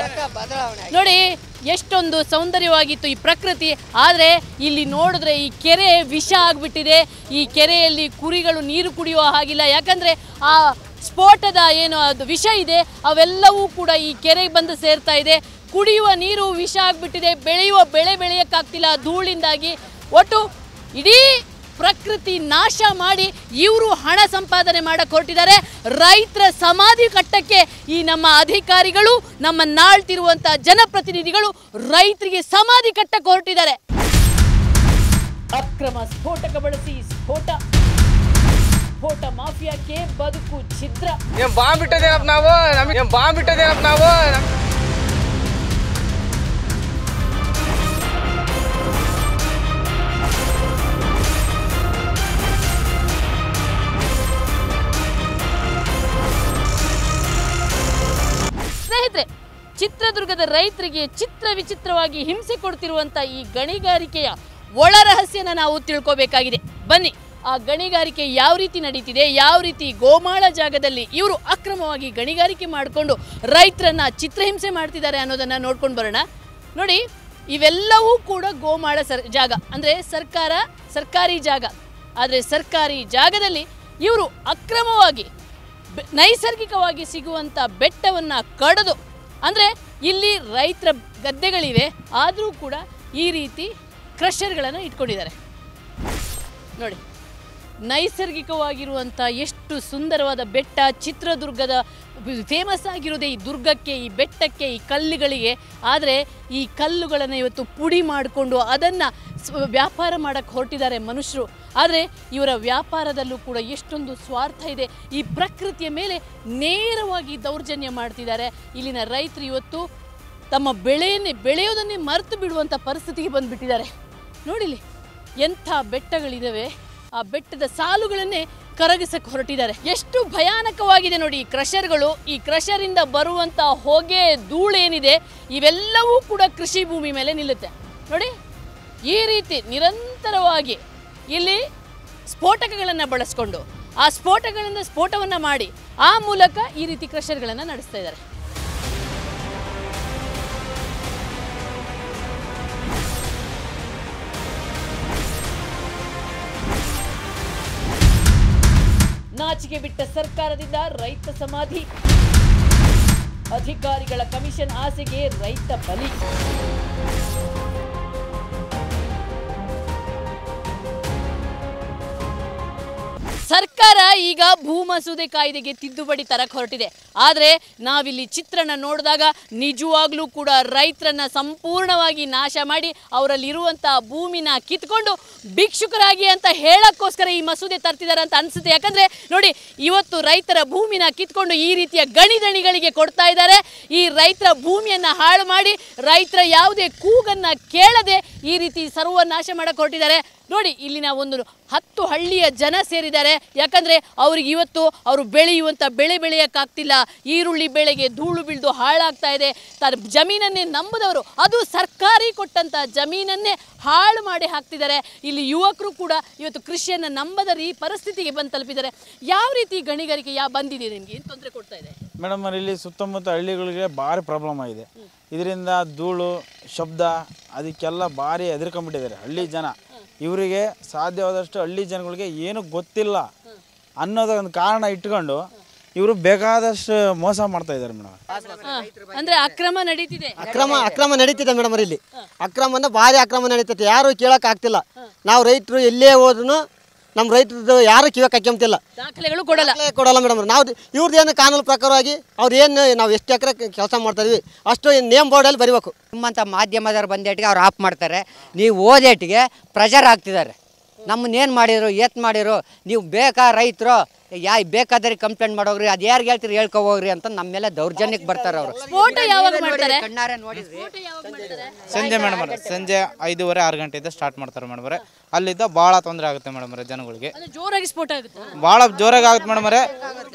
ನೋಡಿ ಎಷ್ಟೊಂದು ಸೌಂದರ್ಯವಾಗಿತ್ತು ಈ ಪ್ರಕೃತಿ ಆದರೆ ಇಲ್ಲಿ ನೋಡಿದ್ರೆ ಈ ಕೆರೆ ವಿಷ ಆಗ್ಬಿಟ್ಟಿದೆ ಈ ಕೆರೆಯಲ್ಲಿ ಕುರಿಗಳು ನೀರು ಕುಡಿಯುವ ಹಾಗಿಲ್ಲ ಯಾಕಂದ್ರೆ ಆ ಸ್ಫೋಟದ ಏನು ಅದು ವಿಷ ಇದೆ ಅವೆಲ್ಲವೂ ಕೂಡ ಈ ಕೆರೆಗೆ ಬಂದು ಸೇರ್ತಾ ಇದೆ ಕುಡಿಯುವ ನೀರು ವಿಷ ಆಗ್ಬಿಟ್ಟಿದೆ ಬೆಳೆಯುವ ಬೆಳೆ ಬೆಳೆಯೋಕ್ಕಾಗ್ತಿಲ್ಲ ಧೂಳಿಂದಾಗಿ ಒಟ್ಟು ಇಡೀ ಪ್ರಕೃತಿ ನಾಶ ಮಾಡಿ ಇವರು ಹಣ ಸಂಪಾದನೆ ಮಾಡಕ್ಕೆ ಹೊರಟಿದ್ದಾರೆ ರೈತರ ಸಮಾಧಿ ಕಟ್ಟಕ್ಕೆ ಈ ನಮ್ಮ ಅಧಿಕಾರಿಗಳು ನಮ್ಮ ನಾಳ್ತಿರುವಂಥ ಜನಪ್ರತಿನಿಧಿಗಳು ರೈತರಿಗೆ ಸಮಾಧಿ ಕಟ್ಟಕ್ಕೆ ಹೊರಟಿದ್ದಾರೆ ಅಕ್ರಮ ಸ್ಫೋಟಕ ಬಳಸಿ ಸ್ಫೋಟ ಸ್ಫೋಟ ಮಾಫಿಯಾಕ್ಕೆ ಬದುಕು ಛಿದ್ರ
ಏನ್ ಬಾಂಬ್ ಇಟ್ಟದೇನಪ್ಪ ನಾವು ನಮಗೆ ಏನ್ ಬಾಂಬ್ ಇಟ್ಟದೇನಪ್ಪ ನಾವು ನಮ್-
ಸ್ನೇಹಿತರೆ ಚಿತ್ರದುರ್ಗದ ರೈತರಿಗೆ ಚಿತ್ರ ವಿಚಿತ್ರವಾಗಿ ಹಿಂಸೆ ಕೊಡ್ತಿರುವಂತ ಈ ಗಣಿಗಾರಿಕೆಯ ಒಳ ರಹಸ್ಯನ ನಾವು ತಿಳ್ಕೋಬೇಕಾಗಿದೆ ಬನ್ನಿ ಆ ಗಣಿಗಾರಿಕೆ ಯಾವ ರೀತಿ ನಡೀತಿದೆ ಯಾವ ರೀತಿ ಗೋಮಾಳ ಜಾಗದಲ್ಲಿ ಇವರು ಅಕ್ರಮವಾಗಿ ಗಣಿಗಾರಿಕೆ ಮಾಡಿಕೊಂಡು ರೈತರನ್ನ ಚಿತ್ರಹಿಂಸೆ ಮಾಡ್ತಿದ್ದಾರೆ ಅನ್ನೋದನ್ನ ನೋಡ್ಕೊಂಡು ಬರೋಣ ನೋಡಿ ಇವೆಲ್ಲವೂ ಕೂಡ ಗೋಮಾಳ ಸರ್ ಜಾಗ ಅಂದರೆ ಸರ್ಕಾರ ಸರ್ಕಾರಿ ಜಾಗ ಆದರೆ ಸರ್ಕಾರಿ ಜಾಗದಲ್ಲಿ ಇವರು ಅಕ್ರಮವಾಗಿ ಬೆ- ನೈಸರ್ಗಿಕವಾಗಿ ಸಿಗುವಂಥ ಬೆಟ್ಟವನ್ನು ಕಡಿದು ಅಂದರೆ ಇಲ್ಲಿ ರೈತರ ಗದ್ದೆಗಳಿವೆ ಆದರೂ ಕೂಡ ಈ ರೀತಿ ಕ್ರಷರ್ಗಳನ್ನು ಇಟ್ಕೊಂಡಿದ್ದಾರೆ ನೋಡಿ ನೈಸರ್ಗಿಕವಾಗಿರುವಂಥ ಎಷ್ಟು ಸುಂದರವಾದ ಬೆಟ್ಟ ಚಿತ್ರದುರ್ಗದ ಫೇಮಸ್ ಆಗಿರೋದೇ ಈ ದುರ್ಗಕ್ಕೆ ಈ ಬೆಟ್ಟಕ್ಕೆ ಈ ಕಲ್ಲುಗಳಿಗೆ ಆದರೆ ಈ ಕಲ್ಲುಗಳನ್ನು ಇವತ್ತು ಪುಡಿ ಮಾಡಿಕೊಂಡು ಅದನ್ನು ವ್ಯಾಪಾರ ಮಾಡೋಕ್ಕೆ ಹೊರಟಿದ್ದಾರೆ ಮನುಷ್ಯರು ಆದರೆ ಇವರ ವ್ಯಾಪಾರದಲ್ಲೂ ಕೂಡ ಎಷ್ಟೊಂದು ಸ್ವಾರ್ಥ ಇದೆ ಈ ಪ್ರಕೃತಿಯ ಮೇಲೆ ನೇರವಾಗಿ ದೌರ್ಜನ್ಯ ಮಾಡ್ತಿದ್ದಾರೆ ಇಲ್ಲಿನ ರೈತರು ಇವತ್ತು ತಮ್ಮ ಬೆಳೆಯನ್ನೇ ಬೆಳೆಯೋದನ್ನೇ ಮರೆತು ಬಿಡುವಂಥ ಪರಿಸ್ಥಿತಿಗೆ ಬಂದುಬಿಟ್ಟಿದ್ದಾರೆ ನೋಡಿಲಿ ಎಂಥ ಬೆಟ್ಟಗಳಿದ್ದಾವೆ ಆ ಬೆಟ್ಟದ ಸಾಲುಗಳನ್ನೇ ಕರಗಿಸಕ್ಕೆ ಹೊರಟಿದ್ದಾರೆ ಎಷ್ಟು ಭಯಾನಕವಾಗಿದೆ ನೋಡಿ ಈ ಕ್ರಷರ್ಗಳು ಈ ಕ್ರಷರಿಂದ ಬರುವಂಥ ಹೊಗೆ ಧೂಳೇನಿದೆ ಇವೆಲ್ಲವೂ ಕೂಡ ಕೃಷಿ ಭೂಮಿ ಮೇಲೆ ನಿಲ್ಲುತ್ತೆ ನೋಡಿ ಈ ರೀತಿ ನಿರಂತರವಾಗಿ ಇಲ್ಲಿ ಸ್ಫೋಟಕಗಳನ್ನು ಬಳಸ್ಕೊಂಡು ಆ ಸ್ಫೋಟಗಳಿಂದ ಸ್ಫೋಟವನ್ನು ಮಾಡಿ ಆ ಮೂಲಕ ಈ ರೀತಿ ಕ್ರಷರ್ಗಳನ್ನು ನಡೆಸ್ತಾ ಇದ್ದಾರೆ ನಾಚಿಕೆ ಬಿಟ್ಟ ಸರ್ಕಾರದಿಂದ ರೈತ ಸಮಾಧಿ ಅಧಿಕಾರಿಗಳ ಕಮಿಷನ್ ಆಸೆಗೆ ರೈತ ಬಲಿ ಸರ್ಕಾರ ಈಗ ಭೂ ಮಸೂದೆ ಕಾಯ್ದೆಗೆ ತಿದ್ದುಪಡಿ ತರಕ್ ಹೊರಟಿದೆ ಆದರೆ ನಾವಿಲ್ಲಿ ಚಿತ್ರಣ ನೋಡಿದಾಗ ನಿಜವಾಗ್ಲೂ ಕೂಡ ರೈತರನ್ನ ಸಂಪೂರ್ಣವಾಗಿ ನಾಶ ಮಾಡಿ ಅವರಲ್ಲಿರುವಂಥ ಭೂಮಿನ ಕಿತ್ಕೊಂಡು ಭಿಕ್ಷುಕರಾಗಿ ಅಂತ ಹೇಳಕ್ಕೋಸ್ಕರ ಈ ಮಸೂದೆ ತರ್ತಿದ್ದಾರೆ ಅಂತ ಅನ್ಸುತ್ತೆ ಯಾಕಂದ್ರೆ ನೋಡಿ ಇವತ್ತು ರೈತರ ಭೂಮಿನ ಕಿತ್ಕೊಂಡು ಈ ರೀತಿಯ ಗಣಿದಣಿಗಳಿಗೆ ಕೊಡ್ತಾ ಇದ್ದಾರೆ ಈ ರೈತರ ಭೂಮಿಯನ್ನ ಹಾಳು ಮಾಡಿ ರೈತರ ಯಾವುದೇ ಕೂಗನ್ನ ಕೇಳದೆ ಈ ರೀತಿ ಸರ್ವನಾಶ ಮಾಡಕ್ ಹೊರಟಿದ್ದಾರೆ ನೋಡಿ ಇಲ್ಲಿನ ಒಂದು ಹತ್ತು ಹಳ್ಳಿಯ ಜನ ಸೇರಿದ್ದಾರೆ ಯಾಕಂದ್ರೆ ಅವ್ರಿಗೆ ಇವತ್ತು ಅವರು ಬೆಳೆಯುವಂಥ ಬೆಳೆ ಬೆಳೆಯೋಕ್ಕಾಗ್ತಿಲ್ಲ ಈರುಳ್ಳಿ ಬೆಳೆಗೆ ಧೂಳು ಬೀಳ್ದು ಹಾಳಾಗ್ತಾ ಇದೆ ತನ್ನ ಜಮೀನನ್ನೇ ನಂಬದವರು ಅದು ಸರ್ಕಾರಿ ಕೊಟ್ಟಂತ ಜಮೀನನ್ನೇ ಹಾಳು ಮಾಡಿ ಹಾಕ್ತಿದ್ದಾರೆ ಇಲ್ಲಿ ಯುವಕರು ಕೂಡ ಇವತ್ತು ಕೃಷಿಯನ್ನು ನಂಬದ ಈ ಪರಿಸ್ಥಿತಿಗೆ ಬಂದು ತಲುಪಿದ್ದಾರೆ ಯಾವ ರೀತಿ ಗಣಿಗಾರಿಕೆ ಯಾ ಬಂದಿದೆ ನಿಮಗೆ ಏನು ತೊಂದರೆ ಕೊಡ್ತಾ ಇದೆ
ಮೇಡಮ್ ಅವ್ರೆ, ಇಲ್ಲಿ ಸುತ್ತಮುತ್ತ ಹಳ್ಳಿಗಳಿಗೆ ಭಾರಿ ಪ್ರಾಬ್ಲಮ್ ಆಗಿದೆ ಇದರಿಂದ ಧೂಳು ಶಬ್ದ ಅದಕ್ಕೆಲ್ಲ ಭಾರಿ ಹೆದರ್ಕೊಂಡ್ಬಿಟ್ಟಿದ್ದಾರೆ ಹಳ್ಳಿ ಜನ ಇವರಿಗೆ ಸಾಧ್ಯವಾದಷ್ಟು ಹಳ್ಳಿ ಜನಗಳಿಗೆ ಏನು ಗೊತ್ತಿಲ್ಲ ಅನ್ನೋದು ಒಂದು ಕಾರಣ ಇಟ್ಕೊಂಡು ಇವರು ಬೇಕಾದಷ್ಟು ಮೋಸ ಮಾಡ್ತಾ ಇದ್ದಾರೆ ಮೇಡಮ್
ಹಾ, ಅಂದ್ರೆ ಅಕ್ರಮ ನಡೀತಿದೆ
ಅಕ್ರಮ ಅಕ್ರಮ ನಡೀತಿದೆ ಮೇಡಮ್ ಇಲ್ಲಿ ಅಕ್ರಮನ ಭಾರಿ ಅಕ್ರಮ ನಡೀತೈತೆ ಯಾರು ಕೇಳಕ್ ಆಗ್ತಿಲ್ಲ ನಾವು ರೈತರು ಎಲ್ಲೇ ಹೋದ್ರು ನಮ್ಮ ರೈತರದ್ದು ಯಾರು ಕಿವಕ್ಕೆ ಹಾಕ್ಯಂತಿಲ್ಲ
ದಾಖಲೆಗಳು ಕೊಡಲ್ಲ
ದಾಖಲೆ ಕೊಡಲ್ಲ ಮೇಡಮ್ ನಾವು ಇವ್ರದ್ದು ಏನು ಕಾನೂನು ಪ್ರಕಾರವಾಗಿ ಅವ್ರು ಏನು ನಾವು ಎಷ್ಟು ಎಕರೆ ಕೆಲಸ ಮಾಡ್ತಾ ಇದೀವಿ ಅಷ್ಟು ನೇಮ್ ಬೋರ್ಡಲ್ಲಿ ಬರಿಬೇಕು ನಿಮ್ಮಂಥ ಮಾಧ್ಯಮದವ್ರು ಬಂದೇಟಿಗೆ ಅವ್ರು ಆಫ್ ಮಾಡ್ತಾರೆ ನೀವು ಓದೇಟಿಗೆ ಪ್ರೆಷರ್ ಆಗ್ತಿದ್ದಾರೆ ನಮ್ಮನ್ನೇನು ಮಾಡಿರು ಏತ್ ಮಾಡಿರು ನೀವು ಬೇಕಾ ರೈತರು ಯಾ ಬೇಕಾದ್ರೆ ಕಂಪ್ಲೇಂಟ್ ಮಾಡೋಗ್ರಿ ಅದು ಯಾರಿಗೆ ಹೇಳ್ತೀರಿ ಹೇಳ್ಕೊ ಹೋಗ್ರಿ ಅಂತ ನಮ್ಮ ಮೇಲೆ ದೌರ್ಜನ್ಯಕ್ಕೆ ಬರ್ತಾರೆ ಅವರು
ಸ್ಫೋಟ ಯಾವಾಗ ಮಾಡ್ತಾರೆ
ಕಣ್ಣಾರೆ ನೋಡಿದ್ರಿ
ಸ್ಫೋಟ ಯಾವಾಗ ಮಾಡ್ತಾರೆ
ಸಂಜೆ ಮೇಡಮ್ ಅವರೇ ಸಂಜೆ ಐದೂವರೆ ಆರು ಗಂಟೆಯಿಂದ ಸ್ಟಾರ್ಟ್ ಮಾಡ್ತಾರೆ ಮೇಡಮ್ ಅವರೇ ಅಲ್ಲಿದ್ದ ಭಾಳ ತೊಂದರೆ ಆಗುತ್ತೆ ಮೇಡಮ್ ಅವರೇ ಜನಗಳಿಗೆ
ಅದು ಜೋರಾಗಿ ಸ್ಫೋಟ ಆಗುತ್ತೆ
ಭಾಳ ಜೋರಾಗಿ ಆಗುತ್ತೆ ಮೇಡಮ್ ಅವರೇ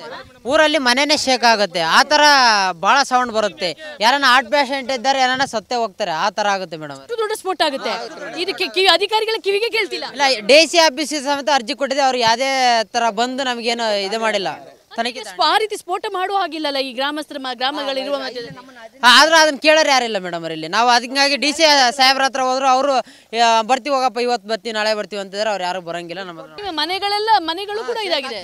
ಊರಲ್ಲಿ ಮನೆನೇ ಶೇಕ್ ಆಗುತ್ತೆ ಆ ಥರ ಭಾಳ ಸೌಂಡ್ ಬರುತ್ತೆ ಯಾರನ್ನ ಹಾರ್ಟ್ ಪೇಷಂಟ್ ಇದ್ದಾರೆ ಯಾರನ್ನ ಸತ್ತೇ ಹೋಗ್ತಾರೆ ಆ ಥರ ಆಗುತ್ತೆ ಮೇಡಮ್
ಎಷ್ಟು ದೊಡ್ಡ ಸ್ಫೋಟ ಆಗುತ್ತೆ ಇದಕ್ಕೆ ಕಿವಿ ಅಧಿಕಾರಿಗಳ ಕಿವಿಗೆ ಕೇಳ್ತಿಲ್ಲ
ಇಲ್ಲ ಡಿ ಸಿ ಆಫೀಸಿಗೆ ಸಮೇತ ಅರ್ಜಿ ಕೊಟ್ಟಿದೆ ಅವ್ರು ಯಾವುದೇ ಥರ ಬಂದು ನಮಗೇನು ಇದು ಮಾಡಿಲ್ಲ ತನಿಖೆ
ಸ್ಪ- ಆ ರೀತಿ ಸ್ಫೋಟ ಮಾಡುವ ಹಾಗಿಲ್ಲಲ್ಲ ಈ ಗ್ರಾಮಸ್ಥರ ಮ- ಗ್ರಾಮಗಳಿರುವ ಮಧ್ಯದಲ್ಲಿ
ಆದ್ರೂ ಅದನ್ನ ಕೇಳೋರು ಯಾರಿಲ್ಲ ಮೇಡಮ್ ಇಲ್ಲಿ ನಾವು ಅದಕ್ಕಾಗಿ ಡಿ ಸಿ ಸಾಹೇಬ್ರ ಹತ್ರ ಹೋದ್ರು ಅವರು ಬರ್ತೀವಿ ಹೋಗಪ್ಪ ಇವತ್ತು ಬರ್ತೀವಿ ನಾಳೆ ಬರ್ತೀವಿ ಅಂತಿದ್ರೆ ಅವ್ರು ಯಾರು ಬರಂಗಿಲ್ಲ ನಮ್ಮ ಹತ್ರ
ನಿಮ್ಮ ಮನೆಗಳೆಲ್ಲ ಮನೆಗಳು ಕೂಡ ಇದಾಗಿದೆ